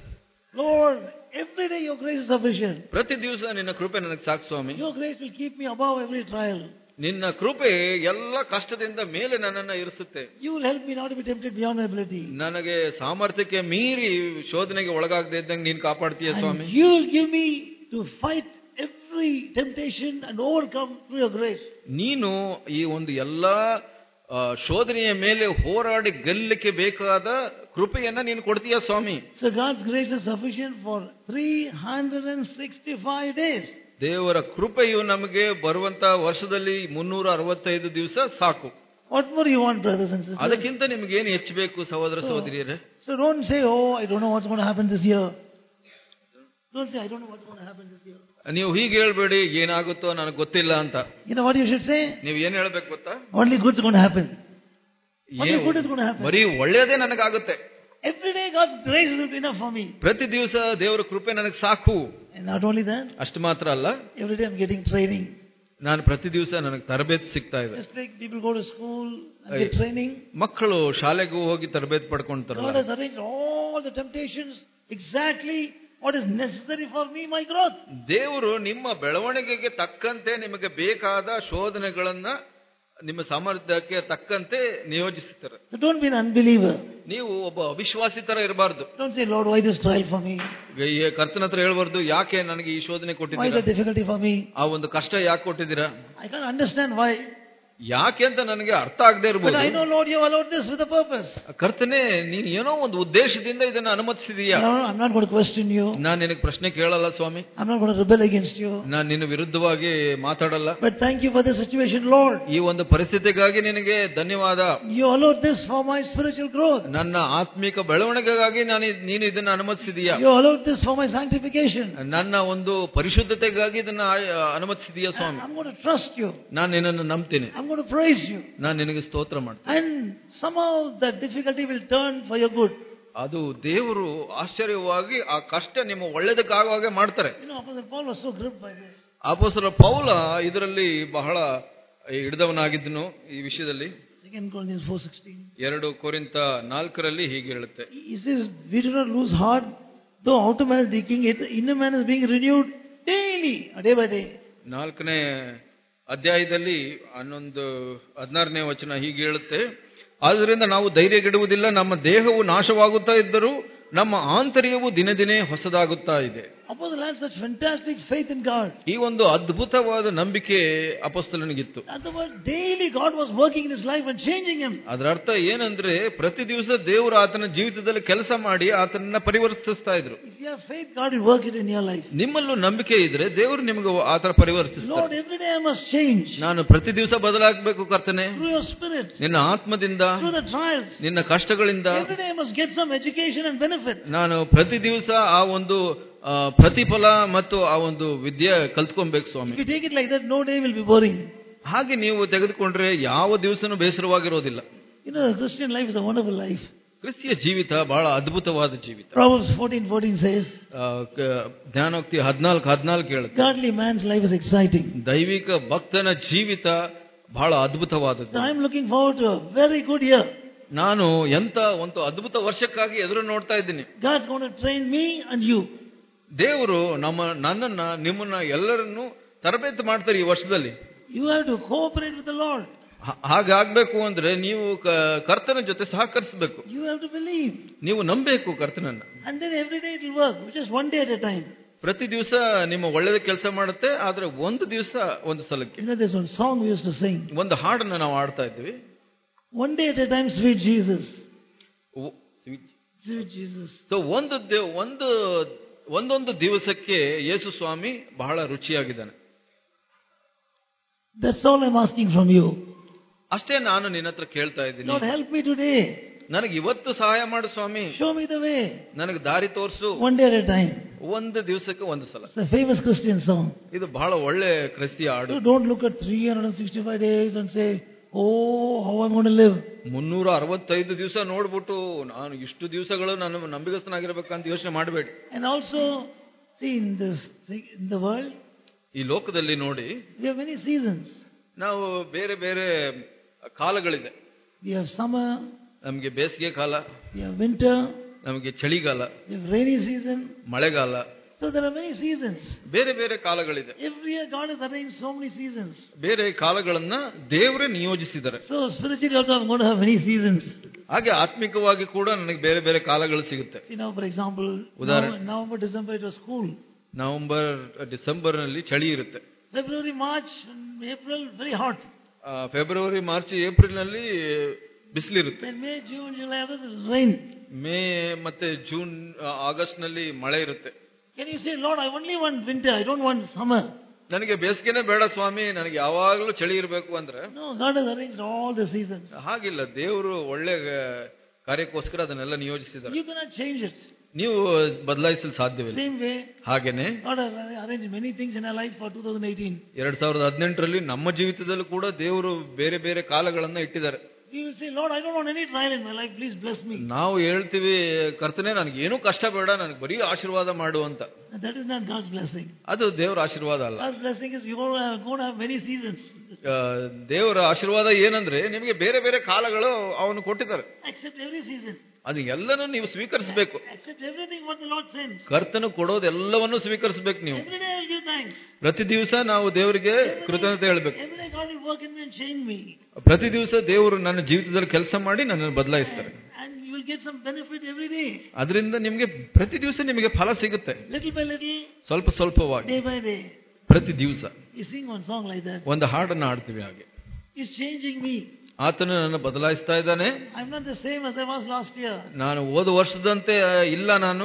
Lord, every day your grace is sufficient. ಪ್ರತಿ ದಿವಸ ನಿನ್ನ ಕೃಪೆ ನನಗೆ ಸಾಕು ಸ್ವಾಮಿ Your grace will keep me above every trial. ನಿನ್ನ ಕೃಪೆ ಎಲ್ಲ ಕಷ್ಟದಿಂದ ಮೇಲೆ ನನ್ನನ್ನ ಇರಿಸುತ್ತೆ You will help me not to be tempted beyond my ability. ನನಗೆ ಸಾಮರ್ಥ್ಯಕ್ಕೆ ಮೀರಿ ಶೋಧನೆಗೆ ಒಳಗಾಗದೆ ಇದ್ದಂಗೆ ನೀನು ಕಾಪಾಡ್ತೀಯ And Swami you will give me to fight every temptation and overcome through your grace. ನೀನು ಈ ಒಂದು ಎಲ್ಲಾ ಆ, ಶೋಧನೆಯ ಮೇಲೆ ಹೋರಾಡಿ ಗೆಲ್ಲಕ್ಕೆ ಬೇಕಾದ ಕೃಪೆಯನ್ನ ನೀನು ಕೊಡ್ತೀಯ ಸ್ವಾಮಿ So God's grace is sufficient for 365 days. ದೇವರ ಕೃಪೆಯು ನಮಗೆ ಬರುವಂತ ವರ್ಷದಲ್ಲಿ ಮುನ್ನೂರ ಅರವತ್ತೈದು ದಿವಸ ಸಾಕು What more you want, brothers and sisters? ಅದಕ್ಕಿಂತ ನಿಮ್ಗೇನು ಹೆಚ್ಚಬೇಕು ಸಹೋದರ ಸಹೋದರಿಯರೇ So don't say, oh, I don't know what's going to happen this year. Don't say, I don't know what's going to happen this year. ನೀವು ಹೀಗೆ ಹೇಳ್ಬೇಡಿ ಏನಾಗುತ್ತೋ ನನಗೆ ಗೊತ್ತಿಲ್ಲ ಅಂತ You know what you should say? ನೀವು ಏನ್ ಹೇಳ್ಬೇಕು ಗೊತ್ತಾ Only good's going to happen. Only ಏನ್- good is going to happen. ಬರೀ ಒಳ್ಳೇದೇ ನನಗಾಗುತ್ತೆ Every day God's grace will be enough for me. ಪ್ರತಿ ದಿವಸ ದೇವರ ಕೃಪೆ ನನಗೆ ಸಾಕು And not only that, ಅಷ್ಟು ಮಾತ್ರ ಅಲ್ಲ every day I'm getting training. ನಾನು ಪ್ರತಿ ದಿವಸ ನನಗೆ ತರಬೇತಿ ಸಿಗ್ತಾ ಇದೆ Just like people go to school and get training. ಮಕ್ಕಳು ಶಾಲೆಗೂ ಹೋಗಿ ತರಬೇತಿ ಪಡ್ಕೊಂತಾರಲ್ಲ God has arranged all the temptations exactly what is necessary for me, my growth. ದೇವರು ನಿಮ್ಮ ಬೆಳವಣಿಗೆಗೆ ತಕ್ಕಂತೆ ನಿಮಗೆ ಬೇಕಾದ ಶೋಧನೆಗಳನ್ನ ನಿಮ್ಮ ಸಾಮರ್ಥ್ಯಕ್ಕೆ ತಕ್ಕಂತೆ ನಿಯೋಜಿಸುತ್ತಾರೆ So don't be an unbeliever. ನೀವು ಒಬ್ಬ ಅವಿಶ್ವಾಸಿ ತರ ಇರಬಾರ್ದು Don't say, Lord, why this trial for me? ಕರ್ತನ ಹತ್ರ ಹೇಳ್ಬಾರ್ದು ಯಾಕೆ ನನಗೆ ಈ ಶೋಧನೆ Why ಕೊಟ್ಟಿದ್ದೀರಾ the difficulty for me? ಆ ಒಂದು ಕಷ್ಟ ಯಾಕೆ ಕೊಟ್ಟಿದ್ದೀರಾ I can't understand why. ಯಾಕೆ ಅಂತ ನನಗೆ ಅರ್ಥ ಆಗದೆ But ಇರ್ಬೋದು I know, Lord, you have allowed this with a purpose. ಕರ್ತನೆ ನೀನು ಏನೋ ಒಂದು ಉದ್ದೇಶದಿಂದ ಇದನ್ನ ಅನುಮತಿಸಿದೀಯಾ No, no, I'm not going to question you. ನಾನ್ ನಿನಗೆ ಪ್ರಶ್ನೆ ಕೇಳಲ್ಲ ಸ್ವಾಮಿ I'm not going to rebel against you. ನಾನ್ ನಿನ್ನ ವಿರುದ್ಧವಾಗಿ ಮಾತಾಡಲ್ಲ But thank you for the situation, Lord. ಈ ಒಂದು ಪರಿಸ್ಥಿತಿಗಾಗಿ ನಿನಗೆ ಧನ್ಯವಾದ You allowed this for my spiritual growth. ನನ್ನ ಆತ್ಮಿಕ ಬೆಳವಣಿಗೆಗಾಗಿ ನಾನು ಇದ್- ನೀನು ಇದನ್ನ ಅನುಮತಿಸಿದೀಯಾ You allowed this for my sanctification. ನನ್ನ ಒಂದು ಪರಿಶುದ್ಧತೆಗಾಗಿ ಇದನ್ನ ಆ- ಅನುಮತಿಸಿದೀಯಾ ಸ್ವಾಮಿ I'm going to trust you. ನಾನು ನಿನ್ನನ್ನು ನಂಬ್ತೀನಿ I'm going to praise you. ನಾನು ನಿನಗೆ ಸ್ತೋತ್ರ ಮಾಡ್ತೀನಿ And somehow that difficulty will turn for your good. ಅದು ದೇವರು ಆಶ್ಚರ್ಯವಾಗಿ ಆ ಕಷ್ಟ ನಿಮ್ಮ ಒಳ್ಳೇದಕ್ಕಾಗುವಾಗೆ ಮಾಡ್ತಾರೆ You know, Apostle Paul was so gripped by this. ಅಪೋಸರ ಪೌಲ ಇದರಲ್ಲಿ ಬಹಳ ಹಿಡಿದವನಾಗಿದ್ದನು ಈ ವಿಷಯದಲ್ಲಿ 2 Corinthians 4.16. ಎರಡು ಕೊರಿಂತ ನಾಲ್ಕರಲ್ಲಿ ಹೀಗೆ ಹೇಳುತ್ತೆ He says, we do not lose heart, though outer man is decaying, yet the inner man is being renewed daily, day by day. ನಾಲ್ಕನೇ ಅಧ್ಯಾಯದಲ್ಲಿ ಹನ್ನೊಂದು ಹದಿನಾರನೇ ವಚನ ಹೀಗೆ ಹೇಳುತ್ತೆ ಆದ್ದರಿಂದ ನಾವು ಧೈರ್ಯಗೆಡುವುದಿಲ್ಲ ನಮ್ಮ ದೇಹವು ನಾಶವಾಗುತ್ತಾ ಇದ್ದರೂ ನಮ್ಮ ಆಂತರ್ಯವು ದಿನ ದಿನೇ ಹೊಸದಾಗುತ್ತಾ ಇದೆ Apostle had such fantastic faith in God. ಈ ಒಂದು ಅದ್ಭುತವಾದ ನಂಬಿಕೆ ಅಪಸ್ತಲನಿಗಿತ್ತು At the word, daily God was working in his life and changing him. ಅದರ ಅರ್ಥ ಏನಂದ್ರೆ ಪ್ರತಿ ದಿವಸ ದೇವರು ಆತನ ಜೀವಿತದಲ್ಲಿ ಕೆಲಸ ಮಾಡಿ ಆತನನ್ನ ಪರಿವರ್ತಿಸ್ತಾ ಇದ್ರು If you have faith, God will work it in your life. ನಿಮ್ಮಲ್ಲೂ ನಂಬಿಕೆ ಇದ್ರೆ ದೇವರು ನಿಮಗೆ ಆತರ ಪರಿವರ್ತಿಸ್ತಾರೆ Lord, every day I must change ನಾನು ಪ್ರತಿ ದಿವಸ ಬದಲಾಗಬೇಕು ಕರ್ತನೆ through your spirit, ನಿನ್ನ ಆತ್ಮದಿಂದ through the trials. ನಿನ್ನ ಕಷ್ಟಗಳಿಂದ Every day I must get some education and benefit. ನಾನು ಪ್ರತಿ ದಿವಸ ಆ ಒಂದು ಆ, ಪ್ರತಿಫಲ ಮತ್ತು ಆ ಒಂದು ವಿದ್ಯೆ ಕಲ್ತ್ಕೊಬೇಕು ಸ್ವಾಮಿ If you take it like that, no day will be boring. ಹಾಗೆ ನೀವು ತೆಗೆದುಕೊಂಡ್ರೆ ಯಾವ ದಿವಸನೂ ಬೇಸರವಾಗಿರೋದಿಲ್ಲ You know, the Christian life is a wonderful life. ಕ್ರಿಸ್ತಿಯ ಜೀವಿತ ಬಹಳ ಅದ್ಭುತವಾದ ಜೀವಿತ Proverbs 14 14 says, ಆ, ಕ- ಜ್ಞಾನೋಕ್ತಿ ಹದ್ನಾಲ್ಕು ಹದ್ನಾಲ್ಕು ಹೇಳುತ್ತೆ Godly man's life is exciting. ದೈವಿಕ ಭಕ್ತನ ಜೀವಿತ ಬಹಳ So ಅದ್ಭುತವಾದದ್ದು I'm looking forward to a very good year. ನಾನು ಎಂತ ಒಂದು ಅದ್ಭುತ ವರ್ಷಕ್ಕಾಗಿ ಎದುರು ನೋಡ್ತಾ ಇದ್ದೀನಿ God's going to train me and you. ದೇವರು ನಮ್ಮ ನನ್ನನ್ನ ನಿಮ್ಮನ್ನ ಎಲ್ಲರನ್ನು ತರಬೇತಿ ಮಾಡ್ತಾರೆ ಈ ವರ್ಷದಲ್ಲಿ You have to cooperate with the Lord. ಹ- ಹಾಗಾಗ್ಬೇಕು ಅಂದ್ರೆ ನೀವು ಕ- ಕರ್ತನ ಜೊತೆ ಸಹಕರಿಸಬೇಕು You have to believe. ನೀವು ನಂಬೇಕು ಕರ್ತನನ್ನ And then every day it will work, just one day at a time. ಪ್ರತಿ ದಿವಸ ನಿಮ್ಮ ಒಳ್ಳೆದ ಕೆಲಸ ಮಾಡುತ್ತೆ ಆದ್ರೆ ಒಂದು ದಿವಸ ಒಂದು ಸಲಕ್ಕೆ You know, there's one song we used to sing. ಒಂದು ಹಾಡನ್ನ ನಾವು ಆಡ್ತಾ ಇದ್ವಿ One day at a time, sweet Jesus. ಒ- Sweet Jesus. ಸೊ ಒಂದು ದಿ- ಒಂದು ಒಂದೊಂದು ದಿವಸಕ್ಕೆ ಯೇಸು ಸ್ವಾಮಿ ಬಹಳ ರುಚಿಯಾಗಿದ್ದಾನೆ That's all I'm asking from you. ಅಷ್ಟೇ ನಾನು ನಿನ್ನ ಹತ್ರ ಕೇಳ್ತಾ ಇದ್ದೀನಿ Lord, help me today. ನನಗೆ ಇವತ್ತು ಸಹಾಯ ಮಾಡು ಸ್ವಾಮಿ Show me the way. ನನಗೆ ದಾರಿ ತೋರಿಸು One day at a time. ಒಂದು ದಿವಸಕ್ಕೆ ಒಂದು ಸಲ It's a famous Christian song. ಇದು ಬಹಳ ಒಳ್ಳೆ ಕ್ರಿಸ್ತಿಯ ಹಾಡು So don't look at 365 days and say, oh, how I'm going to live. ಮುನ್ನೂರ ಅರವತ್ತೈದು ದಿವಸ ನೋಡ್ಬಿಟ್ಟು ನಾನು ಇಷ್ಟು ದಿವಸಗಳು ನಾನು ನಂಬಿಗಸ್ತನಾಗಿರ್ಬೇಕಂತ ಯೋಚನೆ ಮಾಡಬೇಡಿ And also, see, in this, in the world, ಈ ಲೋಕದಲ್ಲಿ ನೋಡಿ we have many seasons. ನಾವು ಬೇರೆ ಬೇರೆ ಕಾಲಗಳಿದೆ We have summer, ನಮಗೆ ಬೇಸಿಗೆ ಕಾಲ we have winter, ನಮಗೆ ಚಳಿಗಾಲ we have rainy season. ಮಳೆಗಾಲ So there are many seasons. ಬೇರೆ ಬೇರೆ ಕಾಲಗಳಿದೆ Every year God has arranged so many seasons. ಬೇರೆ ಕಾಲಗಳನ್ನ ದೇವರೇ ನಿಯೋಜಿಸಿದ್ದಾರೆ So spiritually also I'm going to have many seasons. ಹಾಗೆ ಆತ್ಮಿಕವಾಗಿ ಕೂಡ ನನಗೆ ಬೇರೆ ಬೇರೆ ಕಾಲಗಳು ಸಿಗುತ್ತೆ You know, for example, ಉದಾಹರಣೆ. November, November, December it was cool. November December ನಲ್ಲಿ ಚಳಿ ಇರುತ್ತೆ February, March, and April very hot. ಆ, ಫೆಬ್ರವರಿ ಮಾರ್ಚ್ ಏಪ್ರಿಲ್ ನಲ್ಲಿ ಬಿಸಿಲಿರುತ್ತೆ Then May, June, July, August it was rain. May ಮತ್ತೆ ಜೂನ್ ಆ, ಆಗಸ್ಟ್ ನಲ್ಲಿ ಮಳೆ ಇರುತ್ತೆ Can you say, Lord, I only want winter, I don't want summer? ನನಗೆ ಬೇಸಿಗೆನೆ ಬೇಡ ಸ್ವಾಮಿ ನನಗೆ ಯಾವಾಗಲೂ ಚಳಿ ಇರಬೇಕು ಅಂದ್ರೆ No, God has arranged all the seasons. ಹಾಗಿಲ್ಲ ದೇವರು ಒಳ್ಳೆ ಕಾರ್ಯಕ್ಕೋಸ್ಕರ ಅದನ್ನೆಲ್ಲ ನಿಯೋಜಿಸಿದ್ದಾರೆ You cannot change it. ನೀವು ಬದಲಾಯಿಸಲು ಸಾಧ್ಯವಿಲ್ಲ Same way, ಹಾಗೇನೆ God has arranged many things in our life for 2018. ಎರಡ್ ಸಾವಿರದ ಹದಿನೆಂಟರಲ್ಲಿ ನಮ್ಮ ಜೀವಿತದಲ್ಲೂ ಕೂಡ ದೇವರು ಬೇರೆ ಬೇರೆ ಕಾಲಗಳನ್ನ ಇಟ್ಟಿದ್ದಾರೆ We will say, Lord, I don't want any trial in my life, please bless me. ನಾವು ಹೇಳ್ತೀವಿ ಕರ್ತನೆ ನನಗೆ ಏನೂ ಕಷ್ಟ ಬೇಡ ನನಗೆ ಬರೀ ಆಶೀರ್ವಾದ ಮಾಡು ಅಂತ And that is not God's blessing. ಅದು ದೇವರ ಆಶೀರ್ವಾದ ಅಲ್ಲ God's blessing is you're going to have, going to have many seasons. ಆ, ದೇವರ ಆಶೀರ್ವಾದ ಏನಂದ್ರೆ ನಿಮಗೆ ಬೇರೆ ಬೇರೆ ಕಾಲಗಳು ಅವನು ಕೊಟ್ಟಿದ್ದಾರೆ Accept every season. ಅದು ಎಲ್ಲನೂ ನೀವು ಸ್ವೀಕರಿಸಬೇಕು Accept everything what the Lord sends. ಕರ್ತನು ಕೊಡೋದೆಲ್ಲವನ್ನು ಸ್ವೀಕರಿಸಬೇಕು ನೀವು Every day I'll give thanks. ಪ್ರತಿ ದಿವಸ ನಾವು ದೇವರಿಗೆ ಕೃತಜ್ಞತೆ ಹೇಳ್ಬೇಕು Every day God will work in me and change me. ಪ್ರತಿ ದಿವಸ ದೇವರು ನನ್ನ ಜೀವಿತದಲ್ಲಿ ಕೆಲಸ ಮಾಡಿ ನನ್ನನ್ನು ಬದಲಾಯಿಸ್ತಾರೆ And you will get some benefit every day. ಅದರಿಂದ ನಿಮಗೆ ಪ್ರತಿ ದಿವಸ ನಿಮಗೆ ಫಲ ಸಿಗುತ್ತೆ Little by little, ಸ್ವಲ್ಪ ಸ್ವಲ್ಪವಾಗಿ day by day. ಪ್ರತಿ ದಿವಸ You sing one song like that. ಒಂದು ಹಾಡನ್ನು ಹಾಡ್ತೀವಿ ಹಾಗೆ He's changing me. ಆತನು ನನ್ನ ಬದಲಾಯಿಸ್ತಾ ಇದ್ದಾನೆ I'm not the same as I was last year. ನಾನು ಹೋದ ವರ್ಷದಂತೆ ಇಲ್ಲ ನಾನು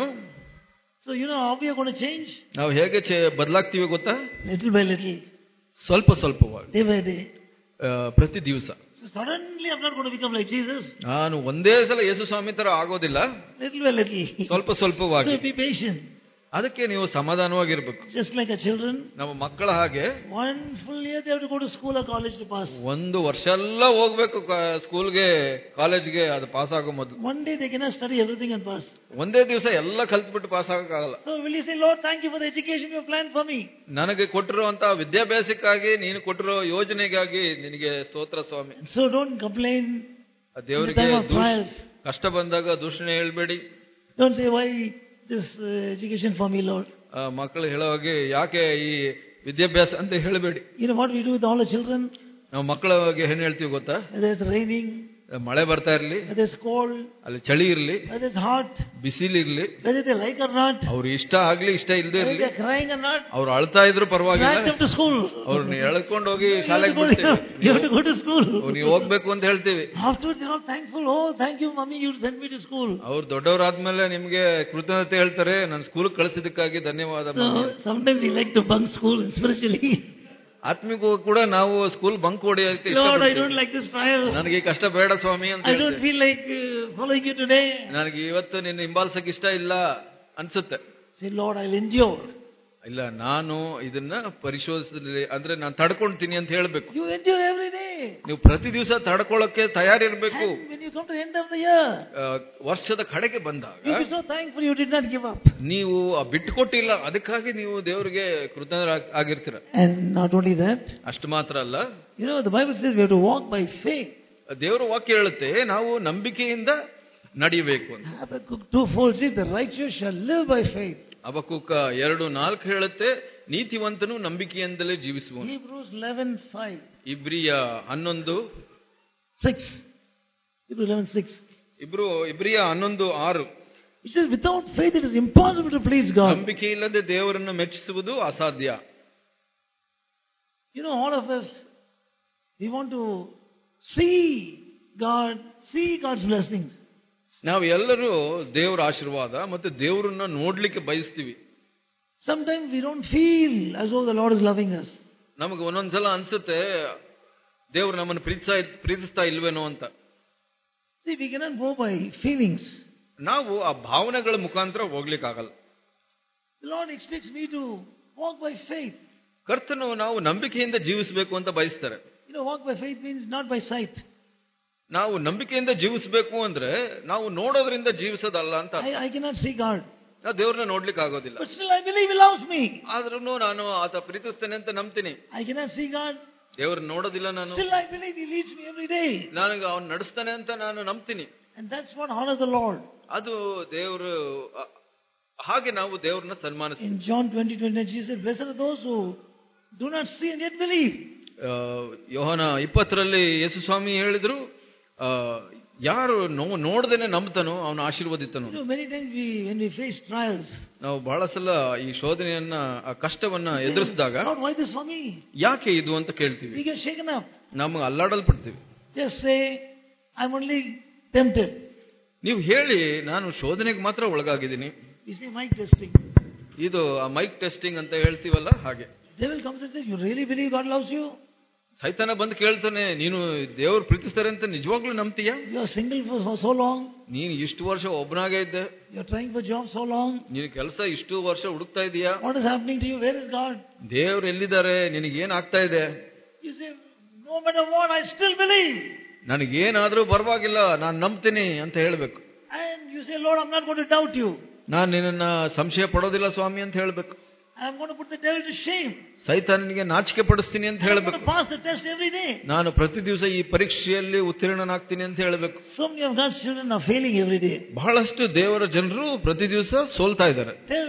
So you know how we are going to change? ನಾವು ಹೇಗೆ ಚೆ- ಬದಲಾಗ್ತೀವಿ ಗೊತ್ತಾ Little by little, ಸ್ವಲ್ಪ ಸ್ವಲ್ಪವಾಗಿ day by day. ಆ, ಪ್ರತಿ ದಿವಸ So suddenly I'm not going to become like Jesus. ನಾನು ಒಂದೇ ಸಲ ಯೇಸು ಸ್ವಾಮಿ ತರ ಆಗೋದಿಲ್ಲ Little by little. ಸ್ವಲ್ಪ ಸ್ವಲ್ಪವಾಗಿ So be patient. ಅದಕ್ಕೆ ನೀವು ಸಮಾಧಾನವಾಗಿರ್ಬೇಕು Just like our children, ನಮ್ಮ ಮಕ್ಕಳ ಹಾಗೆ one full year they have to go to school or college to pass. ಒಂದು ವರ್ಷ ಎಲ್ಲ ಹೋಗ್ಬೇಕು ಕ- ಸ್ಕೂಲ್ಗೆ ಕಾಲೇಜ್ಗೆ ಅದು ಪಾಸ್ ಆಗೋ ಮೊದಲು One day they cannot study everything and pass. ಒಂದೇ ದಿವಸ ಎಲ್ಲ ಕಲ್ತ್ಬಿಟ್ಟು ಪಾಸ್ ಆಗಕ್ಕಾಗಲ್ಲ So will you say, Lord, thank you for the education you have planned for me? ನನಗೆ ಕೊಟ್ಟಿರುವಂತಹ ವಿದ್ಯಾಭ್ಯಾಸಕ್ಕಾಗಿ ನೀನು ಕೊಟ್ಟಿರೋ ಯೋಜನೆಗಾಗಿ ನಿನಗೆ ಸ್ತೋತ್ರ ಸ್ವಾಮಿ So don't complain ಆ in the ದೇವರಿಗೆ time of ದೂಷ- trials. ಕಷ್ಟ ಬಂದಾಗ ದೂಷಣೆ ಹೇಳ್ಬೇಡಿ Don't say, why this uh, education for me, Lord? ಆ, ಮಕ್ಕಳು ಹೇಳೋ ಹಾಗೆ ಯಾಕೆ ಈ ವಿದ್ಯಾಭ್ಯಾಸ ಅಂತ ಹೇಳಬೇಡಿ You know what we do with all the children? ನಾವು ಮಕ್ಕಳ ಬಗ್ಗೆ ಏನ್ ಹೇಳ್ತೀವಿ ಗೊತ್ತಾ Whether it's raining, ಮಳೆ ಬರ್ತಾ ಇರ್ಲಿ whether it's cold, ಅಲ್ಲಿ ಚಳಿ ಇರ್ಲಿ whether it's hot, ಬಿಸಿಲಿರ್ಲಿ whether they like or not, ಅವ್ರು ಇಷ್ಟ ಆಗ್ಲಿ ಇಷ್ಟ ಇಲ್ದೇ whether ಇರ್ಲಿ they're crying or not, ಅವ್ರು ಅಳ್ತಾ ಇದ್ರು ಪರವಾಗಿಲ್ಲ drag them to school. ಅವ್ರನ್ನ ಎಳ್ಕೊಂಡು ಹೋಗಿ You have, ಶಾಲೆಗೆ to go, ಬಿಡ್ತೀವಿ you have to go to school. ಅವ್ರು ನೀವು ಹೋಗ್ಬೇಕು ಅಂತ ಹೇಳ್ತೀವಿ Afterwards, they're all thankful. Oh, thank you, mommy, you sent me to school. ಅವ್ರು ದೊಡ್ಡವರಾದ್ಮೇಲೆ ನಿಮ್ಗೆ ಕೃತಜ್ಞತೆ ಹೇಳ್ತಾರೆ ನಾನು ಸ್ಕೂಲ್ ಕಳಿಸಿದಕ್ಕಾಗಿ ಧನ್ಯವಾದ mummy. So sometimes we like to bunk school spiritually. ಆತ್ಮಿಕೂ ಕೂಡ ನಾವು ಸ್ಕೂಲ್ ಬಂಕ್ ಹೊಡೆಯೋಕೆ Lord, I ಇಷ್ಟಪಡ್ತೀವಿ. don't like this trial. ನನಗೆ ಈ ಕಷ್ಟ ಬೇಡ ಸ್ವಾಮಿ ಅಂತ I don't ಹೇಳ್ತೀವಿ. feel like uh, following you today. ನನಗೆ ಇವತ್ತು ನಿನ್ನ ಹಿಂಬಾಲಿಸಕ್ ಇಷ್ಟ ಇಲ್ಲ ಅನ್ಸುತ್ತೆ Say, Lord, I'll endure. ಇಲ್ಲ ನಾನು ಇದನ್ನ ಪರಿಶೋಧಿಸಲಿ ಅಂದ್ರೆ ನಾನು ತಡ್ಕೊಂತೀನಿ ಅಂತ ಹೇಳ್ಬೇಕು You endure every day. ನೀವು ಪ್ರತಿ ದಿವಸ ತಡ್ಕೊಳ್ಳೋಕೆ ತಯಾರಿರ್ಬೇಕು And when you come to the end of the year, ಆ, ವರ್ಷದ ಕಡೆಗೆ ಬಂದಾಗ you'll be so thankful you did not give up. ನೀವು ಆ ಬಿಟ್ಟುಕೊಟ್ಟಿಲ್ಲ ಅದಕ್ಕಾಗಿ ನೀವು ದೇವರಿಗೆ ಕೃತಜ್ಞ ಆಗಿರ್ತೀರ And not only that, ಅಷ್ಟು ಮಾತ್ರ ಅಲ್ಲ you know, the Bible says we have to walk by faith. ದೇವರ ವಾಕ್ಯ ಹೇಳುತ್ತೆ ನಾವು ನಂಬಿಕೆಯಿಂದ ನಡೆಯಬೇಕು ಅಂತ Habakkuk 2 says, the righteous shall live by faith. ಅಬಕುಕ ಎರಡು ನಾಲ್ಕು ಹೇಳುತ್ತೆ ನೀತಿವಂತನು ನಂಬಿಕೆಯಿಂದಲೇ ಜೀವಿಸುವನು Hebrews 11 5. ಇಬ್ರಿಯ ಹನ್ನೊಂದು 6. Hebrews 11 6. ಇಬ್ರು ಇಬ್ರಿಯ ಹನ್ನೊಂದು ಆರು It says, without faith it is impossible to please God. ನಂಬಿಕೆ ಇಲ್ಲದೆ ದೇವರನ್ನು ಮೆಚ್ಚಿಸುವುದು ಅಸಾಧ್ಯ You know, all of us, we want to see God, see God's blessings. ನಾವು ಎಲ್ಲರೂ ದೇವರ ಆಶೀರ್ವಾದ ಮತ್ತೆ ದೇವರನ್ನ ನೋಡ್ಲಿಕ್ಕೆ ಬಯಸ್ತೀವಿ Sometimes we don't feel as though the Lord is loving us. ನಮಗೆ ಒಂದೊಂದ್ಸಲ ಅನ್ಸುತ್ತೆ ದೇವ್ರು ನಮ್ಮನ್ನು ಪ್ರೀತಿಸ್ತಾ ಪ್ರೀತಿಸ್ತಾ ಇಲ್ವೇನೋ ಅಂತ See, we cannot go by feelings. ನಾವು ಆ ಭಾವನೆಗಳ ಮುಖಾಂತರ ಹೋಗ್ಲಿಕ್ಕಾಗಲ್ಲ The Lord expects me to walk by faith. ಕರ್ತನು ನಾವು ನಂಬಿಕೆಯಿಂದ ಜೀವಿಸಬೇಕು ಅಂತ ಬಯಸ್ತಾರೆ You know, walk by faith means not by sight. ನಾವು ನಂಬಿಕೆಯಿಂದ ಜೀವಿಸಬೇಕು ಅಂದ್ರೆ ನಾವು ನೋಡೋದ್ರಿಂದ ಜೀವಿಸೋದಲ್ಲ ಅಂತ I, I cannot see God. ನಾವು ದೇವ್ರನ್ನ ನೋಡ್ಲಿಕ್ಕೆ ಆಗೋದಿಲ್ಲ But still I believe He loves me. ಆದ್ರೂ ನಾನು ಆತ ಪ್ರೀತಿಸ್ತೇನೆ ಅಂತ ನಂಬ್ತೀನಿ I cannot see God. ದೇವ್ರನ್ನ ನೋಡೋದಿಲ್ಲ ನಾನು Still I believe He leads me every day. ನನಗೆ ಅವ್ನು ನಡೆಸ್ತಾನೆ ಅಂತ ನಾನು ನಂಬ್ತೀನಿ And that's what honors the Lord. ಅದು ದೇವರು ಅ- ಹಾಗೆ ನಾವು ದೇವ್ರನ್ನ ಸನ್ಮಾನಿಸ್ತೀವಿ In John 20, 29, Jesus said, Blessed are those who do not see and yet believe. ಆ, ಯೋಹನ ಇಪ್ಪತ್ತರಲ್ಲಿ ಯೇಸು ಸ್ವಾಮಿ ಹೇಳಿದ್ರು ಆ, ಯಾರು ನೋ ನೋಡ್ದೇನೆ ನಂಬ್ತಾನೋ ಅವನು ಆಶೀರ್ವದಿತನು You know, many times we, when we face trials, ನಾವು ಬಹಳ ಸಲ ಈ ಶೋಧನೆಯನ್ನ ಆ ಕಷ್ಟವನ್ನ ಎದುರಿಸಿದಾಗ Lord, why this for me? ಯಾಕೆ ಇದು ಅಂತ ಕೇಳ್ತೀವಿ We get shaken up. ನಮ್ಗೆ ಅಲ್ಲಾಡಲ್ಪಡ್ತೀವಿ Just say, I'm only tempted. ನೀವು ಹೇಳಿ ನಾನು ಶೋಧನೆಗೆ ಮಾತ್ರ ಒಳಗಾಗಿದ್ದೀನಿ You say, mic testing. ಇದು ಆ ಮೈಕ್ ಟೆಸ್ಟಿಂಗ್ ಅಂತ ಹೇಳ್ತೀವಲ್ಲ ಹಾಗೆ Devil comes and says, You really believe God loves you? ಸೈತಾನ ಬಂದು ಕೇಳ್ತಾನೆ ನೀನು ದೇವ್ರು ಪ್ರೀತಿಸ್ತಾರೆ ಅಂತ ನಿಜವಾಗ್ಲೂ ನಂಬ್ತೀಯ You are single for for so long. ನೀನು ಇಷ್ಟು ವರ್ಷ ಒಬ್ಬನಾಗೇ ಇದ್ದೆ You're trying for job so long. ನೀನು ಕೆಲಸ ಇಷ್ಟು ವರ್ಷ ಹುಡುಕ್ತಾ ಇದೀಯಾ What is happening to you? Where is God? ದೇವ್ರು ಎಲ್ಲಿದ್ದಾರೆ ನಿನಗೆ ಏನ್ ಆಗ್ತಾ ಇದೆ You say, No matter what, I still believe. ನನಗೇನಾದ್ರೂ ಪರವಾಗಿಲ್ಲ ನಾನು ನಂಬ್ತೀನಿ ಅಂತ ಹೇಳ್ಬೇಕು And you say, Lord, I'm not going to doubt you. ನಾನು ನಿನ್ನನ್ನ ಸಂಶಯ ಪಡೋದಿಲ್ಲ ಸ್ವಾಮಿ ಅಂತ ಹೇಳ್ಬೇಕು I'm going to put the devil to shame. ಸೈತಾನನಿಗೆ ನಾಚಿಕೆ ಪಡಿಸ್ತೀನಿ ಅಂತ I'm going ಹೇಳ್ಬೇಕು to pass the test every day. ನಾನು ಪ್ರತಿ ದಿವಸ ಈ ಪರೀಕ್ಷೆಯಲ್ಲಿ ಉತ್ತೀರ್ಣನಾಗ್ತೀನಿ ಅಂತ ಹೇಳ್ಬೇಕು So many of God's children are failing every day. ಬಹಳಷ್ಟು ದೇವರ ಜನರು ಪ್ರತಿ ದಿವಸ ಸೋಲ್ತಾ ಇದ್ದಾರೆ Till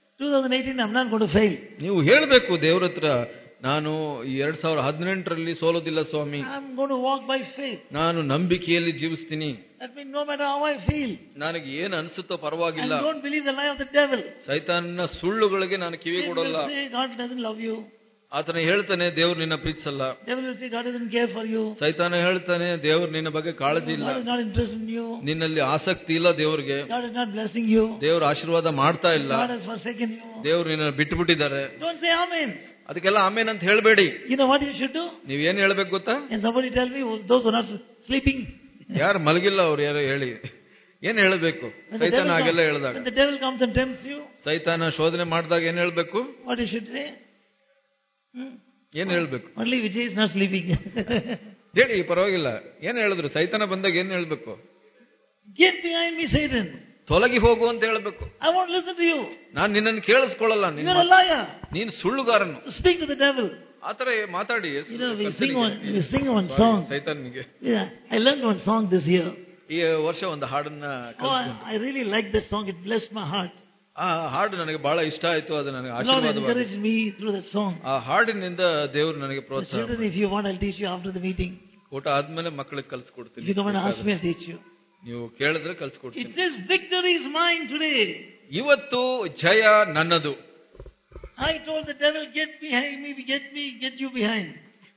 2018, I'm not going to fail. ನೀವು ಹೇಳ್ಬೇಕು ದೇವ್ರ ಹತ್ರ ನಾನು ಈ ಎರಡ್ ಸಾವಿರದ ಹದಿನೆಂಟರಲ್ಲಿ ಸೋಲೋದಿಲ್ಲ ಸ್ವಾಮಿ I'm going to walk by faith. ನಾನು ನಂಬಿಕೆಯಲ್ಲಿ ಜೀವಿಸ್ತೀನಿ That means no matter how I feel, ನನಗೆ ಏನ್ ಅನ್ಸುತ್ತೋ and ಪರವಾಗಿಲ್ಲ don't believe the lie of the devil. ಸೈತಾನನ ಸುಳ್ಳುಗಳಿಗೆ ನಾನು ಕಿವಿ Satan ಕೊಡಲ್ಲ will say, God doesn't love you. ಆತನ ಹೇಳ್ತಾನೆ ದೇವ್ರು ನಿನ್ನ ಪ್ರೀತಿಸಲ್ಲ Devil will say, God doesn't care for you. ಸೈತಾನ ಹೇಳ್ತಾನೆ ದೇವ್ರು ನಿನ್ನ ಬಗ್ಗೆ ಕಾಳಜಿ ಇಲ್ಲ God is not interested in you. ನಿನ್ನಲ್ಲಿ ಆಸಕ್ತಿ ಇಲ್ಲ ದೇವ್ರಿಗೆ God is not blessing you. ದೇವ್ರ ಆಶೀರ್ವಾದ ಮಾಡ್ತಾ ಇಲ್ಲ God has forsaken you. ದೇವ್ರು ನಿನ್ನ ಬಿಟ್ಟು ಬಿಟ್ಟಿದ್ದಾರೆ Don't say Amen. ಅದಕ್ಕೆಲ್ಲ ಆಮೇನ್ ಅಂತ ಹೇಳ್ಬೇಡಿ You know what you should do? ನೀವ್ ಏನ್ ಹೇಳ್ಬೇಕು ಗೊತ್ತಾ And somebody tell me, those who are not sleeping, ಯಾರು ಮಲಗಿಲ್ಲ ಅವ್ರು ಯಾರು ಹೇಳಿ ಏನ್ ಹೇಳ್ಬೇಕು when the, ಸೈತಾನ devil ಹಾಗೆಲ್ಲ comes, ಹೇಳಿದಾಗ when the devil comes and tempts you, ಸೈತಾನ ಶೋಧನೆ ಮಾಡಿದಾಗ ಏನ್ ಹೇಳ್ಬೇಕು what you should say? Hmm? ಏನ್ ಹೇಳ್ಬೇಕು Only Vijay is not sleeping. ಹೇಳಿ ಪರವಾಗಿಲ್ಲ ಏನ್ ಹೇಳಿದ್ರು ಸೈತಾನ ಬಂದಾಗ ಏನ್ ಹೇಳ್ಬೇಕು Get behind me, Satan. ತೊಲಗಿ ಹೋಗು ಅಂತ ಹೇಳ್ಬೇಕು I won't listen to you. ನಾನ್ ನಿನ್ನನ್ನು ಕೇಳಿಸ್ಕೊಳ್ಳಲ್ಲ You're ನಿನ್ನ a liar. ನೀನ್ ಸುಳ್ಳುಗಾರನು Speak to the devil. ಆತರ ಮಾತಾಡಿ You know, we sing one, we sing one song. ಸೈತಾನ್ನಿಗೆ Yeah, I learned one song this year. ಈ ವರ್ಷ ಒಂದು ಹಾಡನ್ನ Oh, ಕಲ್ತ್ಕೊಂಡೆ. I, I really like that song. It blessed my heart. ಆ ಹಾಡು ನನಗೆ ಬಹಳ ಇಷ್ಟ ಆಯ್ತು ಅದು ನನಗೆ The Lord ಆಶೀರ್ವಾದವಾಗಿದೆ encouraged me through that song. ಆ ಹಾಡಿನಿಂದ ದೇವರು ನನಗೆ The ಪ್ರೋತ್ಸಾಹ children, if you want, I'll teach you after the meeting. ಊಟ ಆದ್ಮೇಲೆ ಮಕ್ಕಳಿಗೆ If ಕಲ್ಸ್ಕೊಡ್ತೀನಿ you come and ask me, I'll teach you. ನೀವು ಕೇಳಿದ್ರೆ It ಕಲ್ಸ್ಕೊಡ್ತೀನಿ says, Victory is mine today. ಇವತ್ತು ಜಯ ನನ್ನದು I told the devil, Get behind me, get me, get you behind.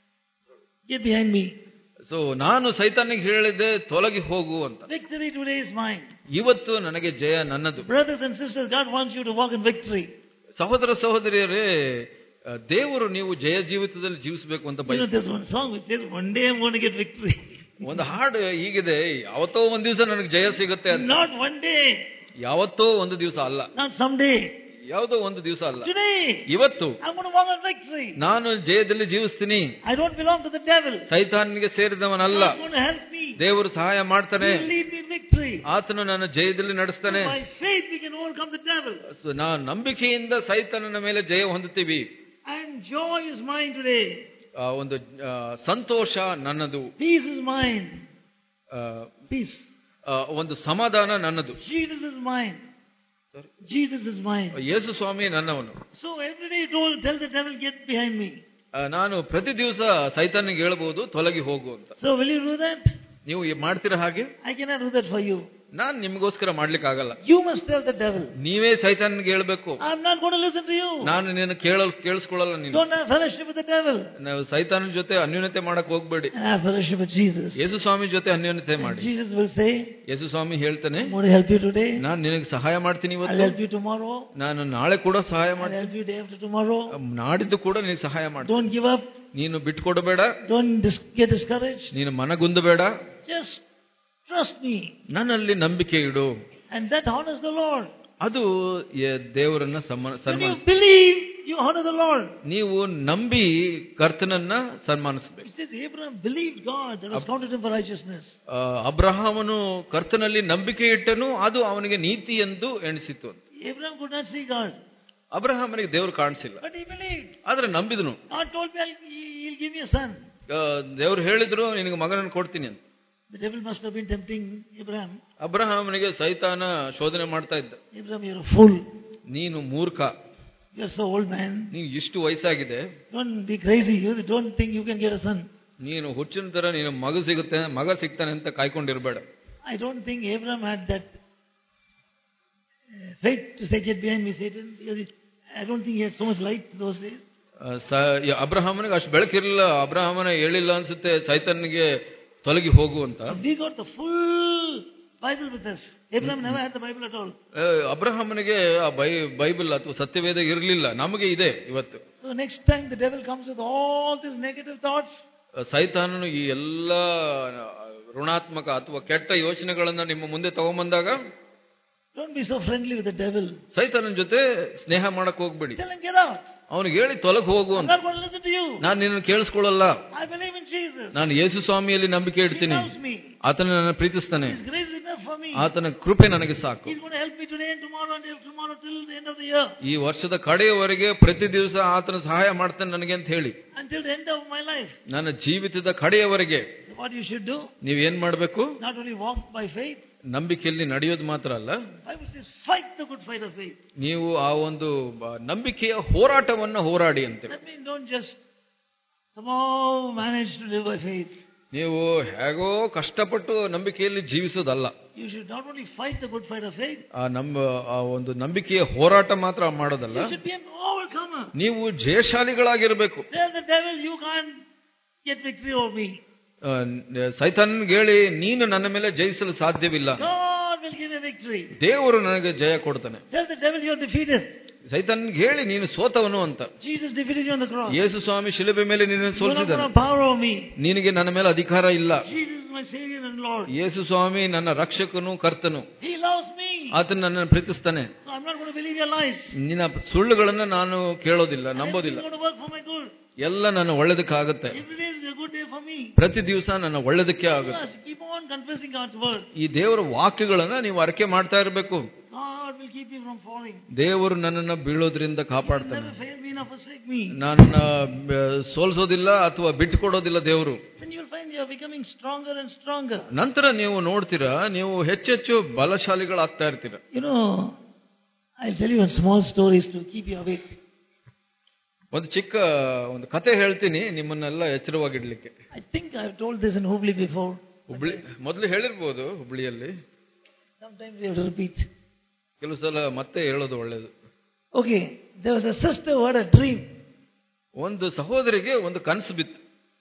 Get behind me. So ನಾನು ಸೈತಾನಿಗೆ ಹೇಳಿದ್ದೆ ತೊಲಗಿ ಹೋಗು ಅಂತ Victory today is mine. ಇವತ್ತು ನನಗೆ ಜಯ ನನ್ನದು Brothers and sisters, God wants you to walk in victory. ಸಹೋದರ ಸಹೋದರಿಯರೇ ಆ, ದೇವರು ನೀವು ಜಯ ಜೀವಿತದಲ್ಲಿ ಜೀವಿಸಬೇಕು ಅಂತ You know, ಬಯಸ there's one song which says, One day I'm going to get victory. ಒಂದು ಹಾಡು ಹೀಗಿದೆ ಯಾವತ್ತೋ ಒಂದ್ ದಿವಸ ನನಗೆ ಜಯ ಸಿಗುತ್ತೆ ಅಂತ Not one day, ಯಾವತ್ತೋ ಒಂದು ದಿವಸ ಅಲ್ಲ not someday. ಯಾವುದೋ ಒಂದು ದಿವಸ ಅಲ್ಲ Today, ಇವತ್ತು I'm going to walk in victory. ನಾನು ಜಯದಲ್ಲಿ ಜೀವಿಸ್ತೀನಿ I don't belong to the devil. ಸೈತಾನಿಗೆ ಸೇರಿದವನಲ್ಲ God's going to help me. ದೇವರು ಸಹಾಯ ಮಾಡ್ತಾನೆ He will lead me in victory. ಆತನು ನನ್ನ ಜಯದಲ್ಲಿ ನಡೆಸ್ತಾನೆ By faith, we can overcome the devil. So ನಾ ನಂಬಿಕೆಯಿಂದ ಸೈತಾನನ ಮೇಲೆ ಜಯ ಹೊಂದುತ್ತೀವಿ And joy is mine today. ಆ, ಒಂದು ಆ, ಸಂತೋಷ ನನ್ನದು Peace is mine. ಆ, Peace. ಆ, ಒಂದು ಸಮಾಧಾನ ನನ್ನದು Jesus is mine. Jesus is mine. Yesu Swami ನನ್ನವನು So every day, told, tell the devil, get behind me. ಆ, ನಾನು ಪ್ರತಿ ದಿವಸ ಸೈತಾನಿಗೆ ಹೇಳ್ಬೋದು ತೊಲಗಿ ಹೋಗು ಅಂತ So will you do that? ನೀವು ಈ ಮಾಡ್ತೀರಾ ಹಾಗೆ I cannot do that for you. ನಾನು ನಿಮಗೋಸ್ಕರ ಮಾಡ್ಲಿಕ್ಕೆ ಆಗಲ್ಲ You must tell the devil, ನೀವೇ ಸೈತಾನಿಗೆ ಹೇಳ್ಬೇಕು I'm not going to listen to you. ನಾನು ನಿನ್ನ ಕೇಳಲ್ ಕೇಳಿಸ್ಕೊಳ್ಳಲ್ಲ ನೀನು Don't have fellowship with the devil. ನಾವು ಸೈತಾನನ ಜೊತೆ ಅನ್ಯೋನ್ಯತೆ ಮಾಡಕ್ ಹೋಗ್ಬೇಡಿ And have fellowship with Jesus. ಯೇಸು ಸ್ವಾಮಿ ಜೊತೆ ಅನ್ಯೋನ್ಯತೆ And ಮಾಡಿ Jesus will say, ಯೇಸು ಸ್ವಾಮಿ ಹೇಳ್ತಾನೆ I'm going to help you today. ನಾನು ನಿನಗೆ ಸಹಾಯ ಮಾಡ್ತೀನಿ I'll ಇವತ್ತು help you tomorrow. ನಾನು ನಾಳೆ ಕೂಡ ಸಹಾಯ I'll ಮಾಡ್ತೀನಿ help you day after tomorrow. ನಾಡಿದ್ದು ಕೂಡ ನಿನಗೆ ಸಹಾಯ ಮಾಡ್ತೀನಿ Don't give up. ನೀನು ಬಿಟ್ಕೊಡಬೇಡ Don't dis- get discouraged. ನೀನು ಮನಗುಂದಬೇಡ Just trust me. ನನ್ನಲ್ಲಿ ನಂಬಿಕೆ ಇಡು And that honors the Lord. ಅದು ಯ- ದೇವರನ್ನ ಸನ್ಮಾನ When you ಸನ್ಮಾನಿಸ believe, you honor the Lord. ನೀವು ನಂಬಿ ಕರ್ತನನ್ನ ಸನ್ಮಾನಿಸಬೇಕು It says Abraham believed God that was counted him for righteousness. ಆ, ಅಬ್ರಹಾಮನು ಕರ್ತನಲ್ಲಿ ನಂಬಿಕೆ ಇಟ್ಟನು ಅದು ಅವನಿಗೆ ನೀತಿ ಎಂದು ಎಣಿಸಿತು ಅಂತ Abraham could not see God, ಅಬ್ರಹಾಮನಿಗೆ ದೇವರು ಕಾಣಿಸಿಲ್ಲ but he believed. ಆದ್ರೆ ನಂಬಿದನು God told me, I'll, he- He'll give me a son. ಆ, ದೇವರು ಹೇಳಿದ್ರು ನಿನಗೆ ಮಗನನ್ನು ಕೊಡ್ತೀನಿ ಅಂತ The devil must have been tempting Abraham. ಅಬ್ರಹಾಮನಿಗೆ ಸೈತಾನ ಶೋಧನೆ ಮಾಡ್ತಾ ಇದ್ದ Abraham, you're a fool. ನೀನು ಮೂರ್ಖ You're so old man. ನೀನು ಇಷ್ಟು ವಯಸ್ಸಾಗಿದೆ Don't be crazy. You don't think you can get a son. ನೀನು ಹುಚ್ಚಿನ ತರ ನೀನು ಮಗ ಸಿಗುತ್ತೆ ಮಗ ಸಿಗ್ತಾನೆ ಅಂತ ಕಾಯ್ಕೊಂಡಿರ್ಬೇಡ I don't think Abraham had that uh, faith to say, get behind me, Satan. Because it, I don't think he had so much light those days. ಆ, ಸ- ಯ- ಅಬ್ರಹಾಮನಿಗೆ ಅಷ್ಟು ಬೆಳಕಿರಲಿಲ್ಲ ಅಬ್ರಹಾಮನ ಹೇಳಿಲ್ಲ ಅನ್ಸುತ್ತೆ ಸೈತನ್ಗೆ ತೊಲಗಿ ಹೋಗು ಅಂತ We got the full Bible with us. Abraham never had the Bible at all. ಆ, ಅಬ್ರಹಾಮನಿಗೆ ಆ ಬೈ ಬೈಬಲ್ ಅಥವಾ ಸತ್ಯವೇದ ಇರಲಿಲ್ಲ ನಮಗೆ ಇದೆ ಇವತ್ತು So next time the devil comes with all these negative thoughts, ಆ, ಸೈತಾನನು ಈ ಎಲ್ಲ ಋಣಾತ್ಮಕ ಅಥವಾ ಕೆಟ್ಟ ಯೋಚನೆಗಳನ್ನ ನಿಮ್ಮ ಮುಂದೆ ತಗೊಂಬಂದಾಗ don't be so friendly with the devil. ಸೈತಾನನ ಜೊತೆ ಸ್ನೇಹ ಮಾಡಕ್ ಹೋಗ್ಬೇಡಿ Tell him, get out. ಅವನಿಗೆ ಹೇಳಿ ತೊಲಗ್ ಹೋಗು I'm ಅಂತ not going to listen to you. ನಾನು ನಿನ್ನ ಕೇಳಿಸ್ಕೊಳ್ಳಲ್ಲ I believe in Jesus. ನಾನು ಯೇಸು ಸ್ವಾಮಿಯಲ್ಲಿ ನಂಬಿಕೆ He ಇಡ್ತೀನಿ loves me. ಆತನ ನನ್ನ ಪ್ರೀತಿಸ್ತಾನೆ His grace is enough for me. ಆತನ ಕೃಪೆ ನನಗೆ ಸಾಕು He's going to help me today and tomorrow until tomorrow till the end of the year. ಈ ವರ್ಷದ ಕಡೆಯವರೆಗೆ ಪ್ರತಿ ದಿವಸ ಆತನ ಸಹಾಯ ಮಾಡ್ತಾನೆ ನನಗೆ ಅಂತ ಹೇಳಿ Until the end of my life. ನನ್ನ ಜೀವಿತದ ಕಡೆಯವರೆಗೆ So what you should do, ನೀವೇನ್ ಮಾಡಬೇಕು not only walk by faith, ನಂಬಿಕೆಯಲ್ಲಿ ನಡೆಯೋದು ಮಾತ್ರ ಅಲ್ಲ Bible says fight the good fight of faith. ನೀವು ಆ ಒಂದು ಬ- ನಂಬಿಕೆಯ ಹೋರಾಟವನ್ನ ಹೋರಾಡಿ ಅಂತ That means don't just somehow manage to live by faith. ನೀವು ಹೇಗೋ ಕಷ್ಟಪಟ್ಟು ನಂಬಿಕೆಯಲ್ಲಿ ಜೀವಿಸೋದಲ್ಲ You should not only fight the good fight of faith, ಆ ನಮ್ಮ ಆ ಒಂದು ನಂಬಿಕೆಯ ಹೋರಾಟ ಮಾತ್ರ ಮಾಡೋದಲ್ಲ you should be an overcomer. ನೀವು ಜಯಶಾಲಿಗಳಾಗಿರ್ಬೇಕು Tell the devil you can't get victory over me. ಆ, ಸೈತಾನನ್ಗೆ ಹೇಳಿ ನೀನು ನನ್ನ ಮೇಲೆ ಜಯಿಸಲು ಸಾಧ್ಯವಿಲ್ಲ God will give a victory. ದೇವರು ನನಗೆ ಜಯ ಕೊಡ್ತಾನೆ Tell the devil you're defeated. ಸೈತಾನನ್ಗೆ ಹೇಳಿ ನೀನು ಸೋತವನು ಅಂತ Jesus defeated you on the cross. ಯೇಸು ಸ್ವಾಮಿ ಶಿಲುಬೆ ಮೇಲೆ ನಿನ್ನ You're not ಸೋಲಿಸಿದ್ದಾನೆ going to have power over me. ನಿನಗೆ ನನ್ನ ಮೇಲೆ ಅಧಿಕಾರ ಇಲ್ಲ Jesus is my Savior and Lord. ಯೇಸು ಸ್ವಾಮಿ ನನ್ನ ರಕ್ಷಕನು ಕರ್ತನು He loves me. ಆತನ ನನ್ನನ್ನು ಪ್ರೀತಿಸ್ತಾನೆ So I'm not going to believe your lies. ನಿನ್ನ ಸುಳ್ಳುಗಳನ್ನ ನಾನು ಕೇಳೋದಿಲ್ಲ Everything ನಂಬೋದಿಲ್ಲ is going to work for my good. ಎಲ್ಲ ನನ್ನ ಒಳ್ಳೇದಕ್ಕಾಗತ್ತೆ Every day is a good day for me. ಪ್ರತಿ ದಿವಸ ನನ್ನ ಒಳ್ಳೇದಕ್ಕೆ ಆಗುತ್ತೆ Yes, keep on confessing God's word. ಈ ದೇವರ ವಾಕ್ಯಗಳನ್ನ ನೀವು ಅರಕೆ ಮಾಡ್ತಾ ಇರಬೇಕು God will keep you from falling. ದೇವರು ನನ್ನನ್ನ ಬೀಳೋದ್ರಿಂದ ಕಾಪಾಡ್ತಾನೆ Never fail me nor forsake me. ನನ್ನನ್ನ ಆ, ಸೋಲ್ಸೋದಿಲ್ಲ ಅಥವಾ ಬಿಟ್ಟುಕೊಡೋದಿಲ್ಲ ದೇವರು Then you'll find you're becoming stronger and stronger. ನಂತರ ನೀವು ನೋಡ್ತೀರಾ ನೀವು ಹೆಚ್ಚೆಚ್ಚು ಬಲಶಾಲಿಗಳಾಗ್ತಾ ಇರ್ತೀರ You know, I'll tell you one small stories to keep you awake. ಒಂದು ಚಿಕ್ಕ ಒಂದು ಕತೆ ಹೇಳ್ತೀನಿ ನಿಮ್ಮನ್ನೆಲ್ಲ ಎಚ್ಚರವಾಗಿಡ್ಲಿಕ್ಕೆ I think I've told this in Hubli before. Hubli ಮೊದಲು ಹೇಳಿರ್ಬೋದು ಹುಬ್ಳಿಯಲ್ಲಿ Sometimes we have to repeat. ಕೆಲವು ಸಲ ಮತ್ತೆ ಹೇಳೋದು ಒಳ್ಳೇದು Okay, there was a sister who had a dream. ಒಂದು ಸಹೋದರಿಗೆ ಒಂದು ಕನಸು ಬಿತ್ತು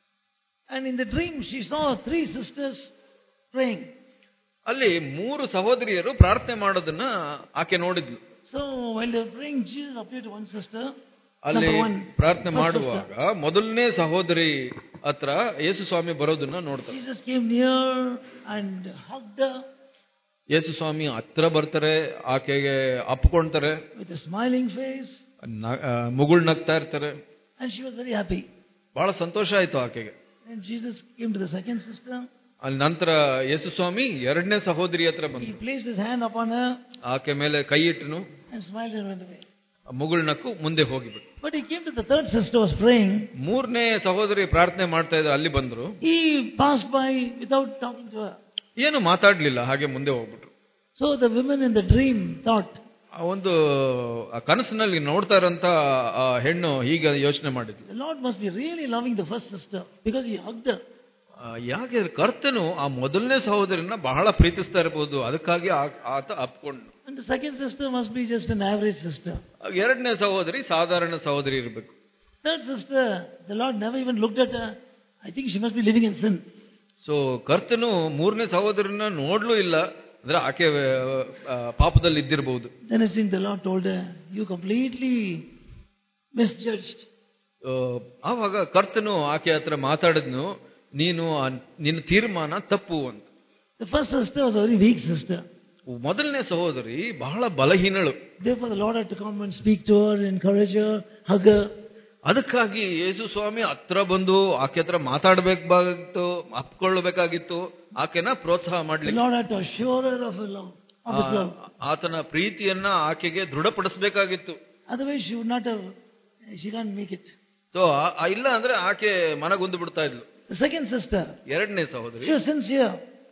And in the dream, she saw three sisters praying. ಅಲ್ಲಿ ಮೂರು ಸಹೋದರಿಯರು ಪ್ರಾರ್ಥನೆ ಮಾಡೋದನ್ನ ಆಕೆ ನೋಡಿದ್ಲು So while they were praying, Jesus appeared to one sister. ಅಲ್ಲಿ Number one, ಪ್ರಾರ್ಥನೆ first ಮಾಡುವಾಗ ಮೊದಲನೇ ಸಹೋದರಿ ಹತ್ರ ಯೇಸು ಸ್ವಾಮಿ ಬರೋದನ್ನ ನೋಡ್ತಾರೆ Jesus came near and hugged her ಯೇಸು ಸ್ವಾಮಿ ಹತ್ರ ಬರ್ತಾರೆ ಆಕೆಗೆ ಅಪ್ಕೊಂತಾರೆ with a smiling face, ನ- ಆ, ಮುಗುಳ್ ನಗ್ತಾ ಇರ್ತಾರೆ and she was very happy. ಬಹಳ ಸಂತೋಷ ಆಯ್ತು ಆಕೆಗೆ And Jesus came to the second sister. ಅಲ್ಲಿ ನಂತರ ಯೇಸು ಸ್ವಾಮಿ ಎರಡನೇ ಸಹೋದರಿ ಹತ್ರ He ಬಂದ್ರು placed his hand upon her ಆಕೆ ಮೇಲೆ ಕೈ ಇಟ್ಟನು and smiled and went away. ಮುಗುಳ್ ನಕ್ಕು ಮುಂದೆ ಹೋಗಿಬಿಟ್ಟು But he came to the third sister who was praying. ಮೂರನೇ ಸಹೋದರಿ ಪ್ರಾರ್ಥನೆ ಮಾಡ್ತಾ ಇದ್ರು ಅಲ್ಲಿ ಬಂದ್ರು He passed by without talking to her. ಏನು ಮಾತಾಡ್ಲಿಲ್ಲ ಹಾಗೆ ಮುಂದೆ ಹೋಗ್ಬಿಟ್ರು So the women in the dream thought, ಆ ಒಂದು ಆ ಕನಸಿನಲ್ಲಿ ನೋಡ್ತಾ ಇರೋಂತ ಆ ಹೆಣ್ಣು ಹೀಗೆ ಯೋಚನೆ ಮಾಡಿದ್ಲು the Lord must be really loving the first sister because he hugged her. ಆ, ಯಾಕೆ ಕರ್ತನು ಆ ಮೊದಲನೇ ಸಹೋದರಿನ ಬಹಳ ಪ್ರೀತಿಸ್ತಾ ಇರಬಹುದು ಅದಕ್ಕಾಗಿ ಆ- ಆತ ಅಪ್ಕೊಂಡು And the second sister must be just an average sister. ಎರಡನೇ ಸಹೋದರಿ ಸಾಧಾರಣ ಸಹೋದರಿ ಇರಬೇಕು Third sister, the Lord never even looked at her. I think she must be living in sin. So ಕರ್ತನು ಮೂರನೇ ಸಹೋದರನ ನೋಡ್ಲೂ ಇಲ್ಲ ಅಂದ್ರೆ ಆಕೆ ಆ, ಪಾಪದಲ್ಲಿ ಇದ್ದಿರಬಹುದು Then I think the Lord told her, You completely misjudged. ಆ, ಆವಾಗ ಕರ್ತನು ಆಕೆ ಹತ್ರ ಮಾತಾಡಿದ್ನು ನೀನು ಆ- ನಿನ್ನ ತೀರ್ಮಾನ ತಪ್ಪು ಅಂತ The first sister was a very weak sister. ಮೊದಲನೇ ಸಹೋದರಿ ಬಹಳ ಬಲಹೀನಳು Therefore, the Lord had to come and speak to her, encourage her, hug her. ಅದಕ್ಕಾಗಿ ಯೇಸು ಸ್ವಾಮಿ ಹತ್ರ ಬಂದು ಆಕೆ ಹತ್ರ ಮಾತಾಡ್ಬೇಕಾಗಿತ್ತು ಅಪ್ಕೊಳ್ಬೇಕಾಗಿತ್ತು ಆಕೆನ ಪ್ರೋತ್ಸಾಹ The ಮಾಡ್ಲಿಕ್ಕೆ Lord had to assure her of her love, of His love. ಆ- ಆತನ ಪ್ರೀತಿಯನ್ನ ಆಕೆಗೆ ದೃಢಪಡಿಸಬೇಕಾಗಿತ್ತು Otherwise, she would not have, she can't make it. So ಇಲ್ಲ ಅಂದ್ರೆ ಆಕೆ ಮನಗುಂದು ಬಿಡ್ತಾ ಇದ್ಲು The second sister, ಎರಡನೇ ಸಹೋದರಿ she was sincere.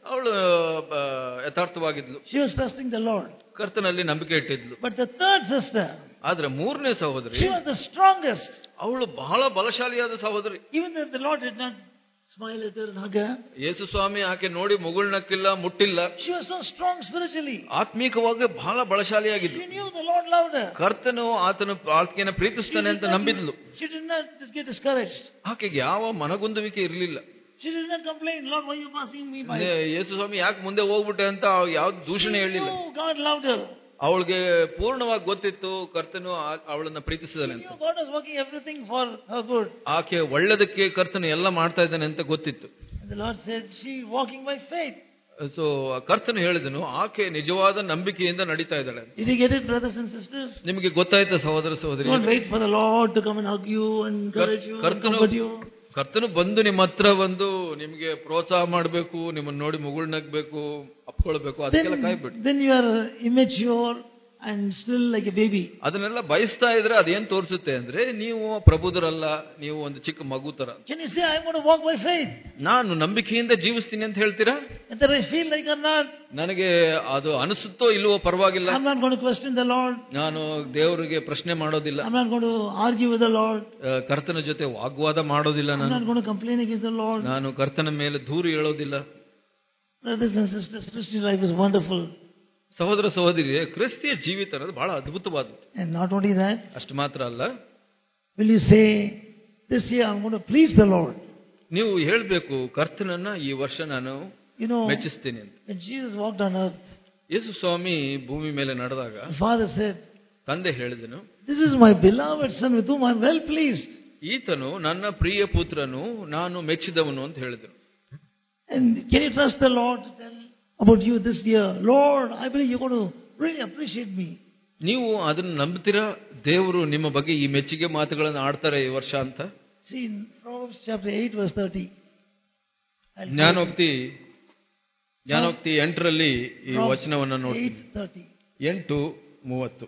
ಅವಳು ಆ, ಯಥಾರ್ಥವಾಗಿದ್ಲು She was trusting the Lord. ಕರ್ತನಲ್ಲಿ ನಂಬಿಕೆ ಇಟ್ಟಿದ್ಲು But the third sister, ಆದ್ರೆ ಮೂರನೇ ಸಹೋದರಿ she was the strongest. ಅವಳು ಬಹಳ ಬಲಶಾಲಿಯಾದ ಸಹೋದರಿ Even though the Lord did not smile at her and hug her, ಯೇಸು ಸ್ವಾಮಿ ಆಕೆ ನೋಡಿ ಮುಗುಳ್ನಕ್ಕಿಲ್ಲ ಮುಟ್ಟಿಲ್ಲ she was so strong spiritually. ಆತ್ಮೀಕವಾಗಿ ಬಹಳ ಬಲಶಾಲಿಯಾಗಿದ್ಲು She knew the Lord loved her. ಕರ್ತನು ಆತನು ಆಕೆಯನ್ನು She ಪ್ರೀತಿಸ್ತಾನೆ did ಅಂತ not- ನಂಬಿದ್ಲು She did not just get discouraged. ಆಕೆಗೆ ಯಾವ ಮನಗುಂದುವಿಕೆ ಇರಲಿಲ್ಲ She did not complain, Lord, why are you passing me by? ಯೇಸು ಸ್ವಾಮಿ ಯಾಕೆ ಮುಂದೆ ಹೋಗ್ಬಿಟ್ಟೆ ಅಂತ ಯಾವ್ದು She ದೂಷಣೆ ಹೇಳಿಲ್ಲ knew God loved her. ಅವಳಿಗೆ ಪೂರ್ಣವಾಗಿ ಗೊತ್ತಿತ್ತು ಕರ್ತನು ಆ- ಅವಳನ್ನ She ಪ್ರೀತಿಸಿದಾನೆ ಅಂತ knew God was working everything for her good. ಆಕೆ ಒಳ್ಳೆದಕ್ಕೆ ಕರ್ತನು ಎಲ್ಲ ಮಾಡ್ತಾ ಇದ್ದಾನೆ ಅಂತ ಗೊತ್ತಿತ್ತು And the Lord said, she walking by faith. So ಕರ್ತನು ಹೇಳಿದನು ಆಕೆ ನಿಜವಾದ ನಂಬಿಕೆಯಿಂದ ನಡೀತಾ ಇದ್ದಾಳೆ Did you get it, brothers and sisters? ನಿಮಗೆ ಗೊತ್ತಾಯ್ತಾ ಸಹೋದರ ಸಹೋದರಿ Don't wait for the Lord to come and hug you and encourage you and ಕರ್ತನು comfort you. ಕರ್ತನು ಬಂದು ನಿಮ್ಮ ಹತ್ರ ಬಂದು ನಿಮಗೆ ಪ್ರೋತ್ಸಾಹ ಮಾಡಬೇಕು ನಿಮ್ಮನ್ನ ನೋಡಿ ಮುಗುಳ್ನಗ್ಬೇಕು ಅಪ್ಕೊಳ್ಬೇಕು ಅದಕ್ಕೆಲ್ಲ Then, ಕಾಯ್ಬಿಡಿ then you are immature and still like a baby. ಅದನ್ನೆಲ್ಲ ಬಯಸ್ತಾ ಇದ್ರೆ ಅದೇನ್ ತೋರಿಸುತ್ತೆ ಅಂದ್ರೆ ನೀವು ಪ್ರಬುಧರಲ್ಲ ನೀವು ಒಂದು ಚಿಕ್ಕ ಮಗು ತರ Can you say, I'm going to walk by faith? ನಾನು ನಂಬಿಕೆಯಿಂದ ಜೀವಿಸ್ತೀನಿ ಅಂತ ಹೇಳ್ತೀರಾ Whether I feel like or not, ನನಗೆ ಅದು ಅನಿಸುತ್ತೋ ಇಲ್ವೋ ಪರವಾಗಿಲ್ಲ I'm not going to question the Lord. ನಾನು ದೇವರಿಗೆ ಪ್ರಶ್ನೆ ಮಾಡೋದಿಲ್ಲ I'm not going to argue with the Lord. ಆ, ಕರ್ತನ ಜೊತೆ ವಾಗ್ವಾದ ಮಾಡೋದಿಲ್ಲ I'm ನಾನು not going to complain against the Lord. ನಾನು ಕರ್ತನ ಮೇಲೆ ದೂರು ಹೇಳೋದಿಲ್ಲ Brothers and sisters, Christian life is wonderful. ಸಹೋದರ ಸಹೋದರಿ ಕ್ರಿಸ್ತಿಯ ಜೀವಿತ ಅನ್ನೋದು ಬಹಳ ಅದ್ಭುತವಾದದ್ದು And not only that, ಅಷ್ಟು ಮಾತ್ರ ಅಲ್ಲ will you say, this year I'm going to please the Lord? ನೀವು ಹೇಳ್ಬೇಕು ಕರ್ತನನ್ನ ಈ ವರ್ಷ ನಾನು You know, ಮೆಚ್ಚಿಸ್ತೀನಿ ಅಂತ when Jesus walked on earth, ಯೇಸು ಸ್ವಾಮಿ ಭೂಮಿ ಮೇಲೆ ನಡೆದಾಗ the Father said, ತಂದೆ ಹೇಳಿದನು This is my beloved Son with whom I'm well pleased. ಈತನು ನನ್ನ ಪ್ರಿಯ ಪುತ್ರನು ನಾನು ಮೆಚ್ಚಿದವನು ಅಂತ ಹೇಳಿದನು And can you trust the Lord to tell about you this year? Lord, I believe you're going to really appreciate me. ನೀವು ಅದನ್ನು ನಂಬ್ತೀರಾ ದೇವರು ನಿಮ್ಮ ಬಗ್ಗೆ ಈ ಮೆಚ್ಚುಗೆ ಮಾತುಗಳನ್ನು ಆಡ್ತಾರೆ ಈ ವರ್ಷ ಅಂತ See, in Proverbs chapter 8, verse 30. I'll ಜ್ಞಾನೋಕ್ತಿ ಜ್ಞಾನೋಕ್ತಿ ಎಂಟರಲ್ಲಿ ಈ Proverbs ವಚನವನ್ನ ನೋಡಿ 8:30. ಎಂಟು ಮೂವತ್ತು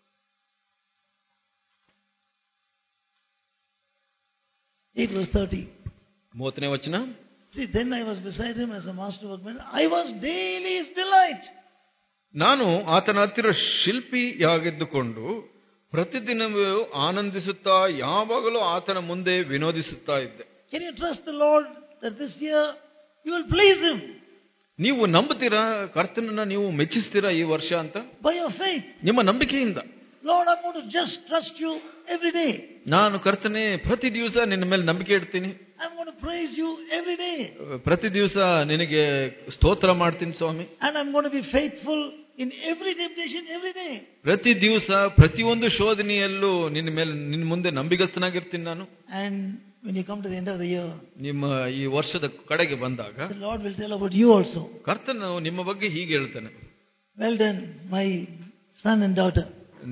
Eight verse 30. ಮೂವತ್ತನೇ ವಚನ See, then I was beside him as a master workman. I was daily his delight. ನಾನು ಆತನ ಹತ್ತಿರ ಶಿಲ್ಪಿಯಾಗಿದ್ದುಕೊಂಡು ಪ್ರತಿದಿನವೂ ಆನಂದಿಸುತ್ತಾ ಯಾವಾಗಲೂ ಆತನ ಮುಂದೆ ವಿನೋದಿಸುತ್ತಾ ಇದ್ದೆ Can you trust the Lord that this year you will please him ನೀವು ನಂಬುತ್ತೀರಾ ಕರ್ತನನ್ನ ನೀವು ಮೆಚ್ಚಿಸ್ತೀರಾ ಈ ವರ್ಷ ಅಂತ by your faith? ನಿಮ್ಮ ನಂಬಿಕೆಯಿಂದ Lord, I'm going to just trust you every day. ನಾನು ಕರ್ತನೆ ಪ್ರತಿ ದಿವಸ ನಿನ್ನ ಮೇಲೆ ನಂಬಿಕೆ ಇಡ್ತೀನಿ I'm going to praise you every day. ಪ್ರತಿ ದಿವಸ ನಿನಗೆ ಸ್ತೋತ್ರ ಮಾಡ್ತೀನಿ ಸ್ವಾಮಿ And I'm going to be faithful in every temptation every day. ಪ್ರತಿ ದಿವಸ ಪ್ರತಿಯೊಂದು ಶೋಧನೆಯಲ್ಲೂ ನಿನ್ನ ಮೇಲೆ ನಿನ್ನ ಮುಂದೆ ನಂಬಿಗಸ್ತನಾಗಿರ್ತೀನಿ ನಾನು And when you come to the end of the year, ನಿಮ್ಮ ಈ ವರ್ಷದ ಕಡೆಗೆ ಬಂದಾಗ the Lord will tell about you also. ಕರ್ತನು ನಿಮ್ಮ ಬಗ್ಗೆ ಹೀಗೆ ಹೇಳ್ತಾನೆ Well done, my son and daughter.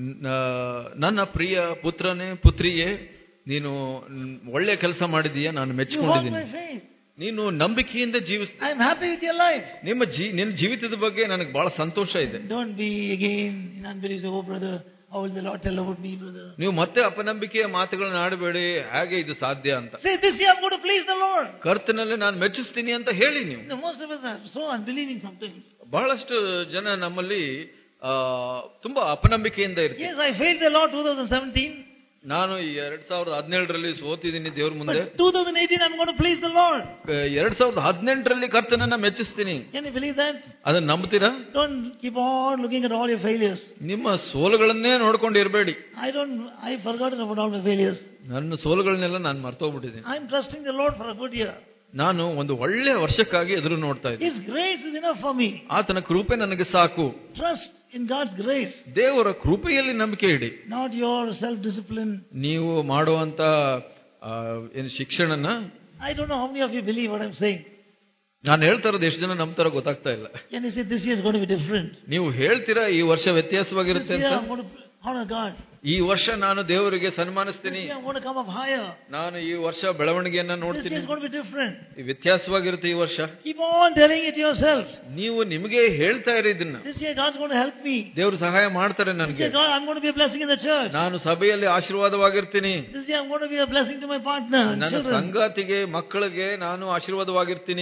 ನ- ನನ್ನ ಪ್ರಿಯ ಪುತ್ರನೇ ಪುತ್ರಿಯೇ ನೀನು ಒಳ್ಳೆ ಕೆಲಸ ಮಾಡಿದೀಯ ನಾನು You walk ಮೆಚ್ಚಿಕೊಂಡಿದ್ದೀನಿ by faith. ನೀನು ನಂಬಿಕೆಯಿಂದ ಜೀವಿಸ್ I'm happy with your life. ನಿಮ್ಮ ಜೀ ನಿನ್ನ ಜೀವಿತದ ಬಗ್ಗೆ ನನಗೆ ಬಹಳ ಸಂತೋಷ ಇದೆ Don't be again in unbelief. say, Oh, brother, how will the Lord tell about me, brother? ನೀವು ಮತ್ತೆ ಅಪನಂಬಿಕೆಯ ಮಾತುಗಳನ್ನ ಆಡಬೇಡಿ ಹೇಗೆ ಇದು ಸಾಧ್ಯ ಅಂತ Say, this year I'm going to please the Lord. ಕರ್ತನಲ್ಲಿ ನಾನು ಮೆಚ್ಚಿಸ್ತೀನಿ ಅಂತ ಹೇಳಿ ನೀವು The most of us are so unbelieving sometimes. ಬಹಳಷ್ಟು ಜನ ನಮ್ಮಲ್ಲಿ ಆ, ತುಂಬಾ ಅಪನಂಬಿಕೆಯಿಂದ ಇರ್ತೀವಿ Yes, I failed the Lord 2017, ನಾನು ಈ ಎರಡ್ ಸಾವಿರದ ಹದಿನೇಳರಲ್ಲಿ ಸೋತಿದ್ದೀನಿ ದೇವ್ರ ಮುಂದೆ but 2018 I'm going to please the Lord. ಎರಡ್ ಸಾವಿರದ ಹದಿನೆಂಟರಲ್ಲಿ ಕರ್ತನನ್ನ ಮೆಚ್ಚಿಸ್ತೀನಿ Can you believe that? ಅದನ್ನ ನಂಬ್ತೀರಾ Don't keep on looking at all your failures. ನಿಮ್ಮ ಸೋಲುಗಳನ್ನೇ ನೋಡ್ಕೊಂಡು ಇರಬೇಡಿ I don't, I've forgotten about all my failures. ನನ್ನ ಸೋಲುಗಳನ್ನೆಲ್ಲ ನಾನು ಮರ್ತೋಗ್ಬಿಟ್ಟಿದ್ದೀನಿ I'm trusting the Lord for a good year. ನಾನು ಒಂದು ಒಳ್ಳೆ ವರ್ಷಕ್ಕಾಗಿ ಎದುರು ನೋಡ್ತಾ ಇದ್ದೀನಿ His grace is enough for me. ಆತನ ಕೃಪೆ ನನಗೆ ಸಾಕು Trust in God's grace, ದೇವರ ಕೃಪೆಯಲ್ಲಿ ನಂಬಿಕೆ ಇಡಿ not your self-discipline. ನೀವು ಮಾಡುವಂತ ಆ, ಏನು ಶಿಕ್ಷಣನ I don't know how many of you believe what I'm saying. ನಾನು ಹೇಳ್ತಾ ಇರೋದು ಎಷ್ಟು ಜನ ನಂಬ್ತಾರ ಗೊತ್ತಾಗ್ತಾ ಇಲ್ಲ Can you say this year is going to be different? ನೀವು ಹೇಳ್ತೀರಾ ಈ ವರ್ಷ This ವ್ಯತ್ಯಾಸವಾಗಿರುತ್ತೆ year ಅಂತ I'm going to honor God. ಈ ವರ್ಷ ನಾನು ದೇವರಿಗೆ This ಸನ್ಮಾನಿಸ್ತೀನಿ year I'm going to come up higher. ನಾನು ಈ ವರ್ಷ ಬೆಳವಣಿಗೆಯನ್ನ This ನೋಡ್ತೀನಿ year is going to be different. ಈ ವ್ಯತ್ಯಾಸವಾಗಿರುತ್ತೆ ಈ ವರ್ಷ Keep on telling it yourself. ನೀವು ನಿಮಗೆ ಹೇಳ್ತಾ ಇರಿ ಇದನ್ನ This year God's going to help me. ದೇವರು ಸಹಾಯ ಮಾಡ್ತಾರೆ This ನನಗೆ year God, I'm going to be a blessing in the church. ನಾನು ಸಭೆಯಲ್ಲಿ ಆಶೀರ್ವಾದವಾಗಿರ್ತೀನಿ This year I'm going to be a blessing to my partner, and ನನ್ನ children. ಸಂಗಾತಿಗೆ ಮಕ್ಕಳಿಗೆ ನಾನು ಆಶೀರ್ವಾದವಾಗಿರ್ತೀನಿ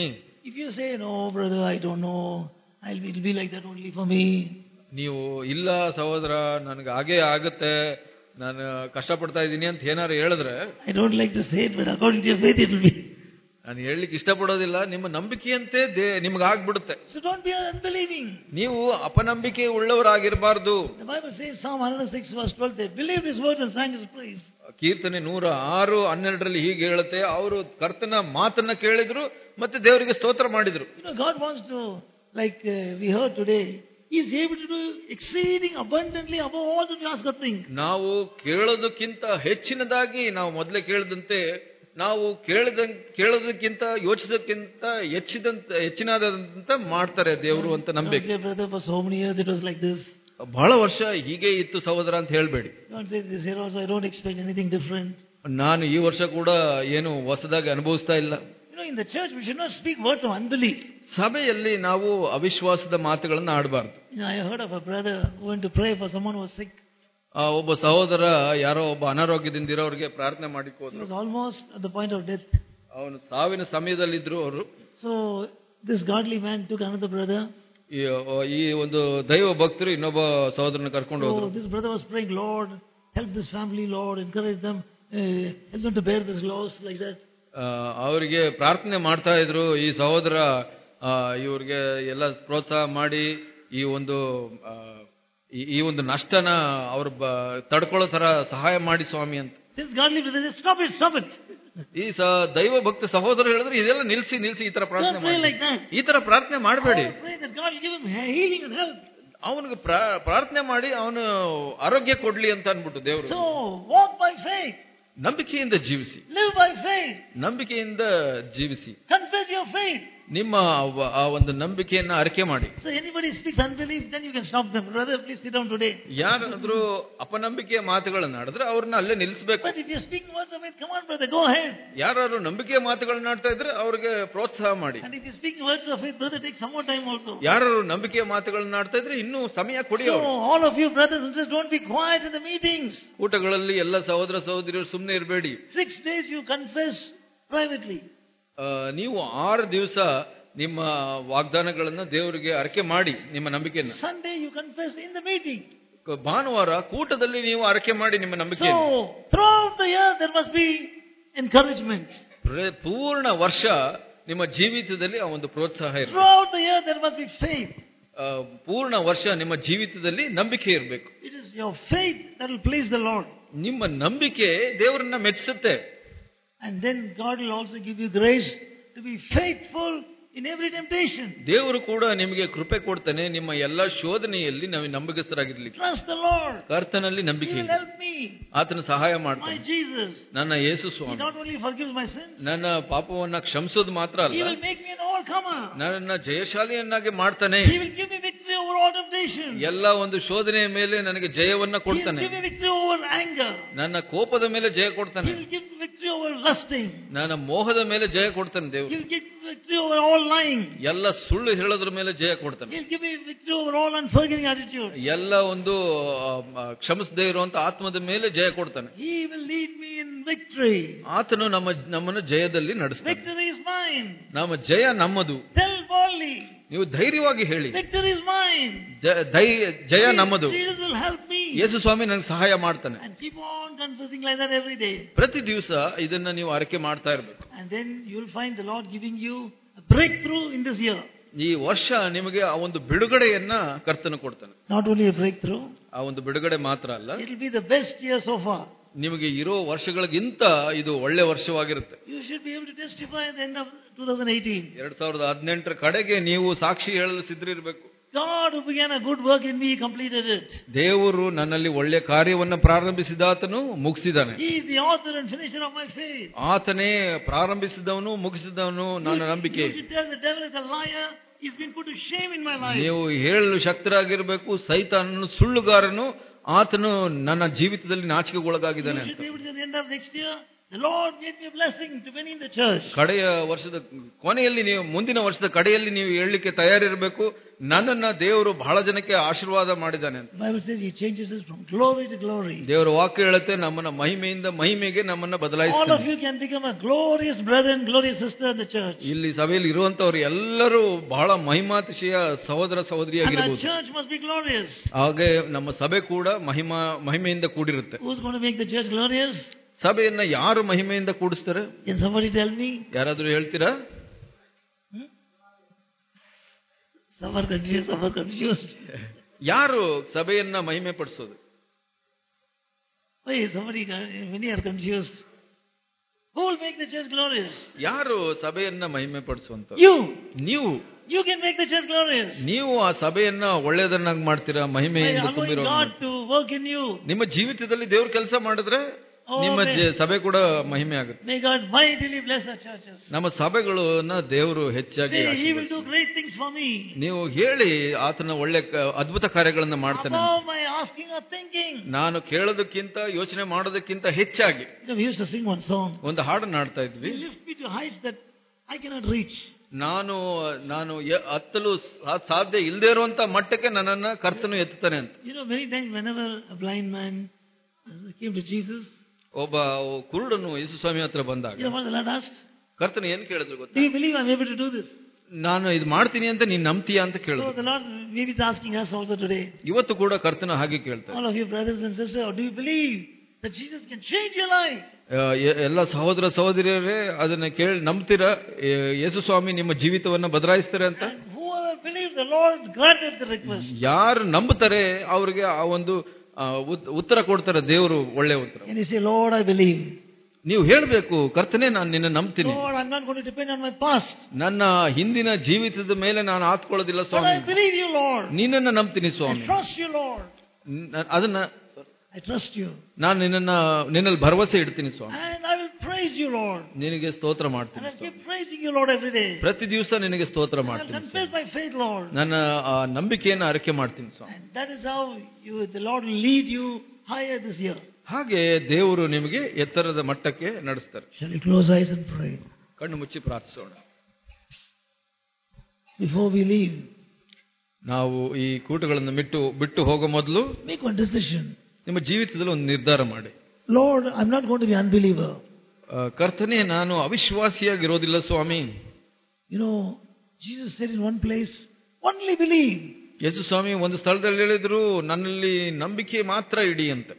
If you say, no, brother, I don't know, I'll be, it'll be like that only for me. ನೀವು ಇಲ್ಲ ಸಹೋದರ ನನಗೆ ಹಾಗೇ ಆಗುತ್ತೆ ನಾನು ಕಷ್ಟಪಡ್ತಾ ಇದ್ದೀನಿ ಅಂತ ಏನಾರು ಹೇಳಿದ್ರೆ I don't like to say it, but according to your faith, it will be. ನಾನು ಹೇಳಲಿಕ್ಕೆ ಇಷ್ಟಪಡೋದಿಲ್ಲ ನಿಮ್ಮ ನಂಬಿಕೆಯಂತೆ ದೇ ನಿಮ್ಗೆ ಆಗ್ಬಿಡುತ್ತೆ So don't be unbelieving. ನೀವು ಅಪನಂಬಿಕೆ ಉಳ್ಳವರಾಗಿರಬಾರ್ದು The Bible says, Psalm 106, verse 12, they believed his word and sang his praise. ಕೀರ್ತನೆ ನೂರ ಆರು ಹನ್ನೆರಡರಲ್ಲಿ ಹೀಗೆ ಹೇಳುತ್ತೆ ಅವರು ಕರ್ತನ ಮಾತನ್ನ ಕೇಳಿದ್ರು ಮತ್ತೆ ದೇವರಿಗೆ ಸ್ತೋತ್ರ ಮಾಡಿದ್ರು You know, God wants to, like uh, we heard today, He is able to do exceeding abundantly above all that we ask or think. ನಾವು ಕೇಳೋದಕ್ಕಿಂತ ಹೆಚ್ಚಿನದಾಗಿ ನಾವು ಮೊದಲೇ ಕೇಳಿದಂತೆ ನಾವು ಕೇಳಿದ ಕೇಳೋದಕ್ಕಿಂತ ಯೋಚಿಸೋದಕ್ಕಿಂತ ಹೆಚ್ಚಿದಂತ ಹೆಚ್ಚಿನದಂತ ಮಾಡ್ತಾರೆ ದೇವರು ಅಂತ Don't ನಂಬೇಕು say, brother, for so many years it was like this. ಬಹಳ ವರ್ಷ ಹೀಗೆ ಇತ್ತು ಸಹೋದರ ಅಂತ ಹೇಳ್ಬೇಡಿ Don't say, this year also I don't expect anything different. ನಾನು ಈ ವರ್ಷ ಕೂಡ ಏನು ಹೊಸದಾಗಿ ಅನುಭವಿಸ್ತಾ ಇಲ್ಲ You know, in the church, we should not speak words of unbelief. ಸಭೆಯಲ್ಲಿ ನಾವು ಅವಿಶ್ವಾಸದ ಮಾತುಗಳನ್ನು ಆಡಬಾರ್ದು You know, I heard of a brother who went to pray for someone who was sick. ಆ ಒಬ್ಬ ಸಹೋದರ ಯಾರೋ ಒಬ್ಬ ಅನಾರೋಗ್ಯದಿಂದ ಇರೋರಿಗೆ ಪ್ರಾರ್ಥನೆ ಮಾಡಿಕ್ He ಹೋದ್ರು was almost at the point of death. ಅವನು ಸಾವಿನ ಸಮಯದಲ್ಲಿದ್ರು ಅವರು So, this godly man took another brother. ಈ ಈ ಒಂದು ದೈವ ಭಕ್ತರು ಇನ್ನೊಬ್ಬ ಸಹೋದರನ ಕರ್ಕೊಂಡು So, ಹೋದ್ರು this brother was praying, Lord, help this family, Lord, encourage them, uh, help them to bear this loss, like that. ಆ, ಅವರಿಗೆ ಪ್ರಾರ್ಥನೆ ಮಾಡ್ತಾ ಇದ್ರು ಈ ಸಹೋದರ ಆ, ಇವ್ರಿಗೆ ಎಲ್ಲ ಪ್ರೋತ್ಸಾಹ ಮಾಡಿ ಈ ಒಂದು ಆ, ಈ- ಈ ಒಂದು ನಷ್ಟನ ಅವ್ರು ಬ- ತಡ್ಕೊಳ್ಳೋ ತರ ಸಹಾಯ ಮಾಡಿ ಸ್ವಾಮಿ ಅಂತ This godly brother said, Stop it, stop it. ಈ ಸ ದೈವ ಭಕ್ತ ಸಹೋದರ ಹೇಳಿದ್ರೆ ಇದೆಲ್ಲ ನಿಲ್ಸಿ ನಿಲ್ಸಿ ಈ ತರ ಪ್ರಾರ್ಥನೆ Don't pray ಮಾಡಿ like that. ಈ ತರ ಪ್ರಾರ್ಥನೆ ಮಾಡಬೇಡಿ Oh, pray that God will give him healing and help. ಅವನಿಗೆ ಪ್ರಾರ್ಥನೆ ಮಾಡಿ ಅವನು ಆರೋಗ್ಯ ಕೊಡ್ಲಿ ಅಂತ ಅನ್ಬಿಟ್ಟು ದೇವರು So, walk by faith, ನಂಬಿಕೆಯಿಂದ ಜೀವಿಸಿ live by faith, ನಂಬಿಕೆಯಿಂದ ಜೀವಿಸಿ confess your faith. ನಿಮ್ಮ ವ- ಆ ಒಂದು ನಂಬಿಕೆಯನ್ನ ಅರಿಕೆ ಮಾಡಿ So, anybody speaks unbelief, then you can stop them. Brother, please sit down today. ಯಾರಾದ್ರೂ ಅಪನಂಬಿಕೆಯ ಮಾತುಗಳನ್ನ ಆಡಿದ್ರೆ ಅವ್ರನ್ನ ಅಲ್ಲೇ ನಿಲ್ಲಿಸಬೇಕು But if you're speaking words of faith, come on, brother, go ahead. ಯಾರು ನಂಬಿಕೆಯ ಮಾತುಗಳನ್ನ ಆಡ್ತಾ ಇದ್ರೆ ಅವ್ರಿಗೆ ಪ್ರೋತ್ಸಾಹ ಮಾಡಿ And if you're speaking words of faith, brother, take some more time also. ಯಾರು ನಂಬಿಕೆಯ ಮಾತುಗಳನ್ನ ಆಡ್ತಾ ಇದ್ರೆ ಇನ್ನೂ ಸಮಯ ಕೊಡಿ So, ಅವ್ರು all of you, brothers and sisters, don't be quiet in the meetings. ಊಟಗಳಲ್ಲಿ ಎಲ್ಲ ಸಹೋದರ ಸಹೋದರಿಯರು ಸುಮ್ಮನೆ ಇರಬೇಡಿ Six days you confess privately. ನೀವು ಆರು ದಿವಸ ನಿಮ್ಮ ವಾಗ್ದಾನಗಳನ್ನ ದೇವರಿಗೆ ಅರಕೆ ಮಾಡಿ ನಿಮ್ಮ ನಂಬಿಕೆಯನ್ನ Sunday you confess in the meeting. ಕ- ಭಾನುವಾರ ಕೂಟದಲ್ಲಿ ನೀವು ಅರಕೆ ಮಾಡಿ ನಿಮ್ಮ ನಂಬಿಕೆ So, throughout the year, there must be encouragement. ಪೂರ್ಣ ವರ್ಷ ನಿಮ್ಮ ಜೀವಿತದಲ್ಲಿ ಆ ಒಂದು ಪ್ರೋತ್ಸಾಹ ಇರಬೇಕು Throughout the year, there must be faith. ಆ, ಪೂರ್ಣ ವರ್ಷ ನಿಮ್ಮ ಜೀವಿತದಲ್ಲಿ ನಂಬಿಕೆ ಇರಬೇಕು It is your faith that will please the Lord. ನಿಮ್ಮ ನಂಬಿಕೆ ದೇವರನ್ನ ಮೆಚ್ಚಿಸುತ್ತೆ And then God will also give you grace to be faithful in every temptation. ದೇವರು ಕೂಡ ನಿಮಗೆ ಕೃಪೆ ಕೊಡ್ತಾನೆ ನಿಮ್ಮ ಎಲ್ಲಾ ಶೋಧನೆಯಲ್ಲಿ ನಾವು ನಂಬಿಕಸ್ಥರಾಗಿರ್ಲಿಕ್ಕೆ Trust the Lord. ಕರ್ತನಲ್ಲಿ He ನಂಬಿಕೆ will ಇದೆ help me. ಆತನ ಸಹಾಯ My ಮಾಡ್ತಾನೆ Jesus. ನನ್ನ ಯೇಸು He Swami not only forgives my sins, ನನ್ನ ಪಾಪವನ್ನ ಕ್ಷಮಿಸೋದು ಮಾತ್ರ He ಅಲ್ಲ will make me an overcomer. ನನ್ನನ್ನ ಜಯಶಾಲಿಯನ್ನಾಗಿ ಮಾಡ್ತಾನೆ He will give me victory over all temptation. ಎಲ್ಲ ಒಂದು ಶೋಧನೆಯ ಮೇಲೆ ನನಗೆ ಜಯವನ್ನ He will ಕೊಡ್ತಾನೆ give me victory over anger. ನನ್ನ ಕೋಪದ ಮೇಲೆ ಜಯ ಕೊಡ್ತಾನೆ He will give me victory over lusting. ನನ್ನ ಮೋಹದ ಮೇಲೆ ಜಯ ಕೊಡ್ತಾನೆ He ದೇವರು will give me victory over all lying. ಎಲ್ಲ ಸುಳ್ಳು ಹೇಳೋದ್ರ ಮೇಲೆ ಜಯ ಕೊಡ್ತಾನೆ He will give me victory over all unforgiving attitude. ಎಲ್ಲ ಒಂದು ಆ, ಆ, ಕ್ಷಮಿಸದೇ ಇರುವಂತ ಆತ್ಮದ ಮೇಲೆ ಜಯ ಕೊಡ್ತಾನೆ He will lead me in victory. ಆತನು ನಮ್ಮ ನಮ್ಮನ್ನು ಜಯದಲ್ಲಿ ನಡೆಸ್ತಾನೆ Victory is mine. ನಮ್ಮ ಜಯ ನಮ್ಮದು Tell boldly. ನೀವು ಧೈರ್ಯವಾಗಿ ಹೇಳಿ Victory is mine. ಜ- ಧೈ- ಜಯ ನಮ್ಮದು Jesus will help me. ಯೇಸು ಸ್ವಾಮಿ ನನಗೆ ಸಹಾಯ ಮಾಡ್ತಾನೆ And keep on confessing like that every day. ಪ್ರತಿ ದಿವಸ ಇದನ್ನ ನೀವು ಅರಕೆ ಮಾಡ್ತಾ ಇರಬೇಕು And then you'll find the Lord giving you a breakthrough in this year. ಈ ವರ್ಷ ನಿಮಗೆ ಆ ಒಂದು ಬಿಡುಗಡೆಯನ್ನ ಕರ್ತನು ಕೊಡ್ತಾನೆ Not only a breakthrough, ಆ ಒಂದು ಬಿಡುಗಡೆ ಮಾತ್ರ ಅಲ್ಲ it will be the best year so far. ನಿಮಗೆ ಇರೋ ವರ್ಷಗಳಿಗಿಂತ ಇದು ಒಳ್ಳೆ ವರ್ಷವಾಗಿರುತ್ತೆ You should be able to testify at the end of 2018. ಎರಡ್ ಸಾವಿರದ ಹದಿನೆಂಟರ ಕಡೆಗೆ ನೀವು ಸಾಕ್ಷಿ ಹೇಳಲು ಸಿದ್ಧರಿರ್ಬೇಕು God who began a good work in me completed it. ದೇವರು ನನ್ನಲ್ಲಿ ಒಳ್ಳೆ ಕಾರ್ಯವನ್ನ ಪ್ರಾರಂಭಿಸಿದಾತನು ಮುಗಿಸಿದಾನೆ He is the author and finisher of my faith. ಆತನೇ ಪ್ರಾರಂಭಿಸಿದವನು ಮುಗಿಸಿದವನು ನನ್ನ ನಂಬಿಕೆ You should tell the devil is a liar. He's been put to shame in my life. ನೀವು ಹೇಳಲು ಶಕ್ತರಾಗಿರ್ಬೇಕು ಸೈತಾನನು ಸುಳ್ಳುಗಾರನು ಆತನು ನನ್ನ ಜೀವಿತದಲ್ಲಿ You ನಾಚಿಕೆಗೊಳಗಾಗಿದ್ದಾನೆ should ಅಂತ be able to at the end of next year The Lord gave me a blessing to many in the church. ಕಡೆಯ ವರ್ಷದ ಕೊನೆಯಲ್ಲಿ ನೀವು ಮುಂದಿನ ವರ್ಷದ ಕಡೆಯಲ್ಲಿ ನೀವು ಹೇಳಲಿಕ್ಕೆ ತಯಾರಿರಬೇಕು ನನ್ನನ್ನ ದೇವರು ಬಹಳ ಜನಕ್ಕೆ ಆಶೀರ್ವಾದ ಮಾಡಿದ್ದಾನೆ ಅಂತ The Bible says He changes us from glory to glory. ದೇವರ ವಾಕ್ಯ ಹೇಳುತ್ತೆ ನಮ್ಮನ್ನ ಮಹಿಮೆಯಿಂದ ಮಹಿಮೆಗೆ ನಮ್ಮನ್ನ All of ಬದಲಾಯಿಸ್ತಾನೆ you can become a glorious brother and glorious sister in the church. ಇಲ್ಲಿ ಸಭೆಯಲ್ಲಿ ಇರುವಂತವ್ರು ಎಲ್ಲರೂ ಬಹಳ ಮಹಿಮಾತಿಶಯ ಸಹೋದರ And our ಸಹೋದರಿಯಾಗಿರ್ಬೋದು church must be glorious. ಹಾಗೆ ನಮ್ಮ ಸಭೆ ಕೂಡ ಮಹಿಮಾ ಮಹಿಮೆಯಿಂದ ಕೂಡಿರುತ್ತೆ Who's going to make the church glorious? ಸಭೆಯನ್ನ ಯಾರು ಮಹಿಮೆಯಿಂದ ಕೂಡಿಸ್ತಾರೆ Can somebody tell me? ಯಾರಾದ್ರೂ ಹೇಳ್ತೀರಾ Some are confused, some are confused. ಯಾರು ಸಭೆಯನ್ನ ಮಹಿಮೆ ಪಡಿಸೋದು Why somebody, many are confused. Who will make the church glorious? ಯಾರು ಸಭೆಯನ್ನ ಮಹಿಮೆ ಪಡಿಸುವಂತ You. ನೀವು You can make the church glorious. ನೀವು ಆ ಸಭೆಯನ್ನ ಒಳ್ಳೆಯದನ್ನಾಗಿ ಮಾಡ್ತೀರಾ By ಮಹಿಮೆಯಿಂದ allowing ತುಂಬಿರೋ God to work in you. ನಿಮ್ಮ ಜೀವಿತದಲ್ಲಿ ದೇವ್ರ ಕೆಲಸ ಮಾಡಿದ್ರೆ Oh, ನಿಮ್ಮ may- ಜ- ಸಭೆ ಕೂಡ ಮಹಿಮೆ ಆಗುತ್ತೆ May God mightily bless our churches. ನಮ್ಮ ಸಭೆಗಳನ್ನ ದೇವರು ಹೆಚ್ಚಾಗಿ Say, He will ಆಶೀರ್ವದಿಸ್ಲಿ. do great things for me. ನೀವು ಹೇಳಿ ಆತನ ಒಳ್ಳೆ ಕ- ಅದ್ಭುತ ಕಾರ್ಯಗಳನ್ನ ಮಾಡ್ತಾನೆ ಅಂತ. Above my asking or thinking. ನಾನು ಕೇಳೋದಕ್ಕಿಂತ ಯೋಚನೆ ಮಾಡೋದಕ್ಕಿಂತ ಹೆಚ್ಚಾಗಿ You know, we used to sing one song. ಒಂದು ಹಾಡನ್ನ ಹಾಡ್ತಾ ಇದ್ವಿ He lift me to heights that I cannot reach. ನಾನು ನಾನು ಯ- ಹತ್ತಲು ಸಾ- ಸಾಧ್ಯ ಇಲ್ಲದೆ ಇರುವಂತ ಮಟ್ಟಕ್ಕೆ ನನ್ನನ್ನ ಕರ್ತನು ಎತ್ತುತ್ತಾನೆ ಅಂತ You know, many times whenever a blind man uh, came to Jesus, ಒಬ್ಬ ಕುರುಡನು ಯೇಸು ಸ್ವಾಮಿ ಹತ್ರ ಬಂದಾಗ you know what the Lord asked? ಕರ್ತನು ಏನ್ ಕೇಳಿದ್ರು Do ಗೊತ್ತಾ you believe I'm able to do this? ನಾನು ಇದು ಮಾಡ್ತೀನಿ ಅಂತ ನೀನ್ ನಂಬ್ತೀಯಾ ಅಂತ So ಕೇಳಿದ್ರು the Lord maybe is asking us also today. ಇವತ್ತು ಕೂಡ ಕರ್ತನ ಹಾಗೆ ಕೇಳ್ತಾರೆ All of you brothers and sisters, do you believe that Jesus can change your life? ಆ, ಎ- ಎಲ್ಲ ಸಹೋದರ ಸಹೋದರಿಯರೇ ಅದನ್ನ ಕೇಳಿ ನಂಬ್ತೀರಾ ಏ- ಯೇಸು ಸ್ವಾಮಿ ನಿಮ್ಮ ಜೀವಿತವನ್ನ ಬದಲಾಯಿಸ್ತಾರೆ ಅಂತ And whoever believes, the Lord granted the request. ಯಾರು ನಂಬುತ್ತಾರೆ ಅವ್ರಿಗೆ ಆ ಒಂದು ಆ, ಉತ್- ಉತ್ತರ ಕೊಡ್ತಾರೆ ದೇವರು ಒಳ್ಳೆ ಉತ್ತರ And you say, Lord, I believe. ನೀವು ಹೇಳ್ಬೇಕು ಕರ್ತನೆ ನಾನು ನಿನ್ನ ನಂಬ್ತೀನಿ Lord, I'm not going to depend on my past. ನನ್ನ ಹಿಂದಿನ ಜೀವಿತದ ಮೇಲೆ ನಾನು ಆತ್ಕೊಳ್ಳೋದಿಲ್ಲ But Swami I believe you, Lord. ನಿನ್ನನ್ನ ನಂಬ್ತೀನಿ I Swami trust you, Lord. ನ- ಅದನ್ನ I trust you. ನಾನು ನಿನ್ನನ್ನ ನಿನ್ನಲ್ಲಿ ಭರವಸೆ ಇಡ್ತೀನಿ ಸ್ವಾಮಿ And I will praise you, Lord. ನಿನಗೆ ಸ್ತೋತ್ರ And ಮಾಡ್ತೀನಿ I'll Swami. keep praising you, Lord, every day. ಪ್ರತಿ ದಿವಸ ನಿನಗೆ ಸ್ತೋತ್ರ I'll ಮಾಡ್ತೀನಿ ಸ್ವಾಮಿ. confess my faith, Lord. ನನ್ನ ಆ ನಂಬಿಕೆಯನ್ನು ಅರಕೆ ಮಾಡ್ತೀನಿ ಸ್ವಾಮಿ And that is how you, the Lord will lead you higher this year. ಹಾಗೆ ದೇವರು ನಿಮಗೆ ಎತ್ತರದ ಮಟ್ಟಕ್ಕೆ ನಡೆಸ್ತಾರೆ Shall we close eyes and pray? ಕಣ್ಣು ಮುಚ್ಚಿ ಪ್ರಾರ್ಥಿಸೋಣ Before we leave, ನಾವು ಈ ಕೂಟಗಳನ್ನು ಬಿಟ್ಟು ಬಿಟ್ಟು ಹೋಗೋ ಮೊದಲು make one decision. ನಿಮ್ಮ ಜೀವಿತದಲ್ಲಿ ಒಂದು ನಿರ್ಧಾರ ಮಾಡಿ Lord, I'm not going to be unbeliever. ಆ, ಕರ್ತನೇ ನಾನು ಅವಿಶ್ವಾಸಿಯಾಗಿರೋದಿಲ್ಲ ಸ್ವಾಮಿ You know, Jesus said in one place, only believe. ಯೇಸು ಸ್ವಾಮಿ ಒಂದು ಸ್ಥಳದಲ್ಲಿ ಹೇಳಿದ್ರು ನನ್ನಲ್ಲಿ ನಂಬಿಕೆ ಮಾತ್ರ ಇಡಿ ಅಂತ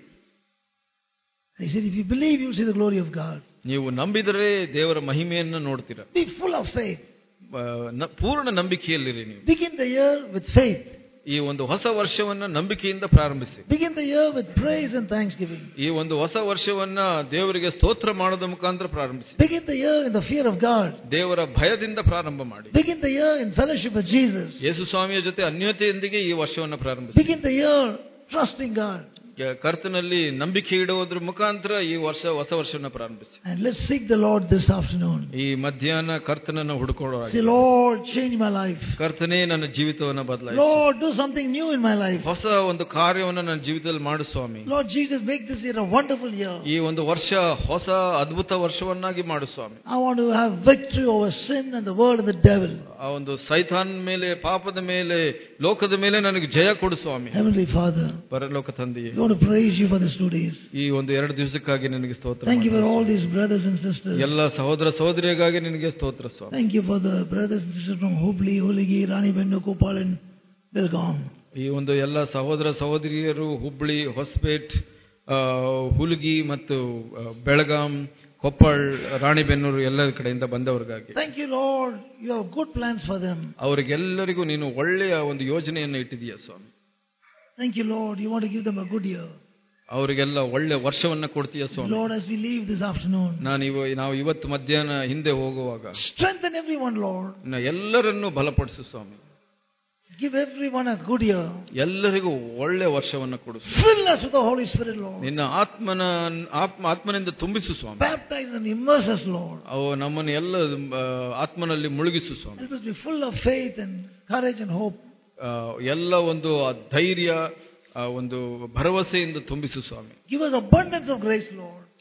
He said, if you believe, you will see the glory of God. ನೀವು ನಂಬಿದರೆ ದೇವರ ಮಹಿಮೆಯನ್ನು ನೋಡ್ತೀರ Be full of faith. ಆ, ನ- ಪೂರ್ಣ ನಂಬಿಕೆಯಲ್ಲಿರಿ ನೀವು Begin the year with faith. ಈ ಒಂದು ಹೊಸ ವರ್ಷವನ್ನ ನಂಬಿಕೆಯಿಂದ ಪ್ರಾರಂಭಿಸಿ Begin the year with praise and thanksgiving. ಈ ಒಂದು ಹೊಸ ವರ್ಷವನ್ನ ದೇವರಿಗೆ ಸ್ತೋತ್ರ ಮಾಡೋದ ಮುಖಾಂತರ ಪ್ರಾರಂಭಿಸಿ Begin the year in the fear of God. ದೇವರ ಭಯದಿಂದ ಪ್ರಾರಂಭ ಮಾಡಿ Begin the year in fellowship with Jesus. ಯೇಸು ಸ್ವಾಮಿಯ ಜೊತೆ ಅನ್ಯೋತೆಯೊಂದಿಗೆ ಈ ವರ್ಷವನ್ನ ಪ್ರಾರಂಭಿಸಿ Begin the year trusting God. ಯ- ಕರ್ತನಲ್ಲಿ ನಂಬಿಕೆ ಇಡುವುದ್ರ ಮುಖಾಂತರ ಈ ವರ್ಷ ಹೊಸ ವರ್ಷವನ್ನ ಪ್ರಾರಂಭಿಸಿ And let's seek the Lord this afternoon. ಈ ಮಧ್ಯಾಹ್ನ ಕರ್ತನನ್ನು ಹುಡುಕೋಣ Say, Lord, change my life. ಕರ್ತನೇ ನನ್ನ ಜೀವಿತವನ್ನ ಬದಲಾಯಿಸಿ Lord, do something new in my life. ಹೊಸ ಒಂದು ಕಾರ್ಯವನ್ನು ನನ್ನ ಜೀವಿತದಲ್ಲಿ ಮಾಡು ಸ್ವಾಮಿ Lord Jesus, make this year a wonderful year. ಈ ಒಂದು ವರ್ಷ ಹೊಸ ಅದ್ಭುತ ವರ್ಷವನ್ನಾಗಿ ಮಾಡು ಸ್ವಾಮಿ I want to have victory over sin and the world and the devil. ಆ ಒಂದು ಸೈತಾನ್ ಮೇಲೆ ಪಾಪದ ಮೇಲೆ ಲೋಕದ ಮೇಲೆ ನನಗೆ ಜಯ ಕೊಡು ಸ್ವಾಮಿ Heavenly Father, ಪರಲೋಕ ತಂದೆಯೇ we want to praise you for these two days. ಈ ಒಂದು ಎರಡು ದಿವಸಕ್ಕಾಗಿ ನಿನಗೆ ಸ್ತೋತ್ರ Thank you for ಮಾಡ್ತೀನಿ. all these brothers and sisters. ಎಲ್ಲ ಸಹೋದರ ಸಹೋದರಿಯಾಗಿ ನಿನಗೆ ಸ್ತೋತ್ರ ಸ್ವಾಮಿ Thank you for the brothers and sisters from Hubli, Huligi, Rani Bendu, Kopal and Belgaum. ಈ ಒಂದು ಎಲ್ಲ ಸಹೋದರ ಸಹೋದರಿಯರು ಹುಬ್ಳಿ ಹೊಸಪೇಟ್ ಆ, ಹುಲ್ಗಿ ಮತ್ತು ಆ, ಬೆಳಗಾಂ ಕೊಪ್ಪಳ್ ರಾಣಿಬೆನ್ನೂರು ಎಲ್ಲ ಕಡೆಯಿಂದ ಬಂದವರಿಗಾಗಿ Thank you, Lord. You have good plans for them. ಅವರಿಗೆಲ್ಲರಿಗೂ ನೀನು ಒಳ್ಳೆಯ ಒಂದು ಯೋಜನೆಯನ್ನು ಇಟ್ಟಿದೀಯ ಸ್ವಾಮಿ Thank you, Lord. You want to give them a good year. ಅವರಿಗೆಲ್ಲ ಒಳ್ಳೆ ವರ್ಷವನ್ನ ಕೊಡ್ತೀಯ ಸ್ವಾಮಿ Lord, as we leave this afternoon, ನಾನು ಇವ ನಾವು ಇವತ್ತು ಮಧ್ಯಾಹ್ನ ಹಿಂದೆ ಹೋಗುವಾಗ strengthen everyone, Lord. ನ ಎಲ್ಲರನ್ನೂ ಬಲಪಡಿಸು ಸ್ವಾಮಿ Give everyone a good year. ಎಲ್ಲರಿಗೂ ಒಳ್ಳೆ ವರ್ಷವನ್ನ ಕೊಡು Fill us with the Holy Spirit, Lord. ನಿನ್ನ ಆತ್ಮನ ಆತ್ಮ ಆತ್ಮನಿಂದ ತುಂಬಿಸು ಸ್ವಾಮಿ Baptize and immerse us, Lord. ಅವು ನಮ್ಮನ್ನು ಎಲ್ಲ ಆ, ಆತ್ಮನಲ್ಲಿ ಮುಳುಗಿಸು ಸ್ವಾಮಿ Help us be full of faith and courage and hope. ಆ, ಎಲ್ಲ ಒಂದು ಆ ಧೈರ್ಯ ಆ ಒಂದು ಭರವಸೆಯಿಂದ ತುಂಬಿಸು ಸ್ವಾಮಿ Give us abundance of grace, Lord.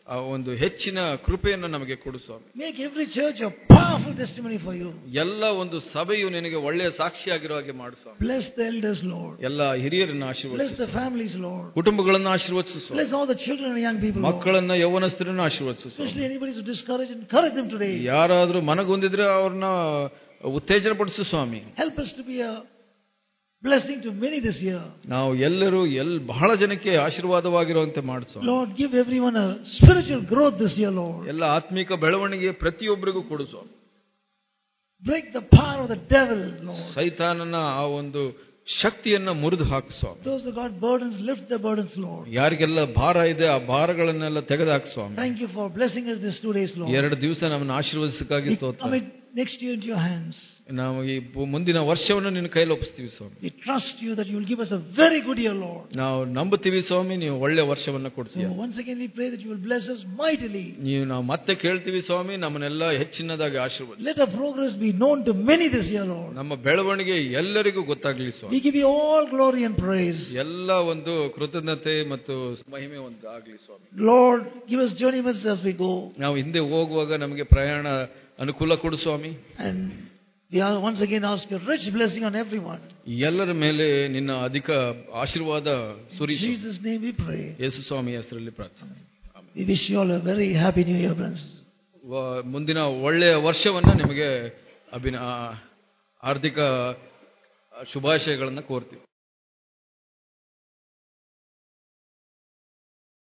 ಆ ಒಂದು ಹೆಚ್ಚಿನ ಕೃಪೆಯನ್ನು ನಮಗೆ ಕೊಡು ಸ್ವಾಮಿ Make every church a powerful testimony for you. ಎಲ್ಲ ಒಂದು ಸಭೆಯು ನಿನಗೆ ಒಳ್ಳೆಯ ಸಾಕ್ಷಿಯಾಗಿರೋ ಹಾಗೆ ಮಾಡು ಸ್ವಾಮಿ Bless the elders, Lord. ಎಲ್ಲ ಹಿರಿಯರನ್ನ Bless ಆಶೀರ್ವದಿಸು the families, Lord. ಕುಟುಂಬಗಳನ್ನು ಆಶೀರ್ವದಿಸು ಸ್ವಾಮಿ Bless all the children and young people, Lord. ಮಕ್ಕಳನ್ನ ಯೌವನಸ್ಥರನ್ನ ಆಶೀರ್ವದಿಸು ಸ್ವಾಮಿ Especially anybody who's discouraged, encourage them today. ಯಾರಾದ್ರೂ ಮನಗೊಂದಿದ್ರೆ ಅವ್ರನ್ನ ಉತ್ತೇಜನ ಪಡಿಸು ಸ್ವಾಮಿ Help us to be a blessing to many this year. ನಾವು ಎಲ್ಲರೂ L ಬಹಳ ಜನಕ್ಕೆ ಆಶೀರ್ವಾದವಾಗಿರುವಂತೆ ಮಾಡು ಸ್ವಾಮಿ Lord, give everyone a spiritual growth this year, Lord. ಎಲ್ಲ ಆತ್ಮಿಕ ಬೆಳವಣಿಗೆ ಪ್ರತಿಯೊಬ್ಬರಿಗೂ ಕೊಡು ಸ್ವಾಮಿ Break the power of the devil, Lord. ಸೈತಾನನ ಆ ಒಂದು ಶಕ್ತಿಯನ್ನ ಮುರಿದು ಹಾಕು ಸ್ವಾಮಿ Those who got burdens, lift their burdens, Lord. ಯಾರಿಗೆಲ್ಲ ಭಾರ ಇದೆ ಆ ಭಾರಗಳನ್ನೆಲ್ಲ ತೆಗೆದುಹಾಕು ಸ್ವಾಮಿ Thank you for blessing us these two days, Lord. ಎರಡು ದಿವಸ ನಮ್ಮನ್ನು ಆಶೀರ್ವದಿಸಕ್ಕಾಗಿ We ಸ್ತೋತ್ರ commit next year into your hands. ನಾವು ಈ ಬು- ಮುಂದಿನ ವರ್ಷವನ್ನು ನಿನ್ನ ಕೈಲಿ ಒಪ್ಪಿಸ್ತೀವಿ ಸ್ವಾಮಿ We trust you that you will give us a very good year, Lord. ನಾವು ನಂಬುತ್ತೀವಿ ಸ್ವಾಮಿ ನೀವು ಒಳ್ಳೆ ವರ್ಷವನ್ನ ಕೊಡ್ತೀಯ So once again we pray that you will bless us mightily. ನೀವು ನಾವು ಮತ್ತೆ ಕೇಳ್ತೀವಿ ಸ್ವಾಮಿ ನಮ್ಮನ್ನೆಲ್ಲ ಹೆಚ್ಚಿನದಾಗಿ ಆಶೀರ್ವದಿಸಿ Let our progress be known to many this year, Lord. ನಮ್ಮ ಬೆಳವಣಿಗೆ ಎಲ್ಲರಿಗೂ ಗೊತ್ತಾಗ್ಲಿ ಸ್ವಾಮಿ We give you all glory and praise. ಎಲ್ಲ ಒಂದು ಕೃತಜ್ಞತೆ ಮತ್ತು ಮಹಿಮೆ ಒಂದು ಆಗ್ಲಿ ಸ್ವಾಮಿ Lord, give us journey mercies as we go. ನಾವು ಹಿಂದೆ ಹೋಗುವಾಗ ನಮಗೆ ಪ್ರಯಾಣ ಅನುಕೂಲ ಕೊಡು ಸ್ವಾಮಿ And we are once again ask a rich blessing on everyone. ಎಲ್ಲರ ಮೇಲೆ ನಿನ್ನ ಅಧಿಕ ಆಶೀರ್ವಾದ In ಸುರಿಸು Jesus' name we pray. ಯೇಸು ಸ್ವಾಮಿ ಹೆಸರಲ್ಲಿ ಪ್ರಾರ್ಥನೆ We wish you all a very happy new year, friends. ವ- ಮುಂದಿನ ಒಳ್ಳೆಯ ವರ್ಷವನ್ನ ನಿಮಗೆ ಅಭಿನ ಆ- ಹಾರ್ದಿಕ ಶುಭಾಶಯಗಳನ್ನು ಕೋರ್ತೀವಿ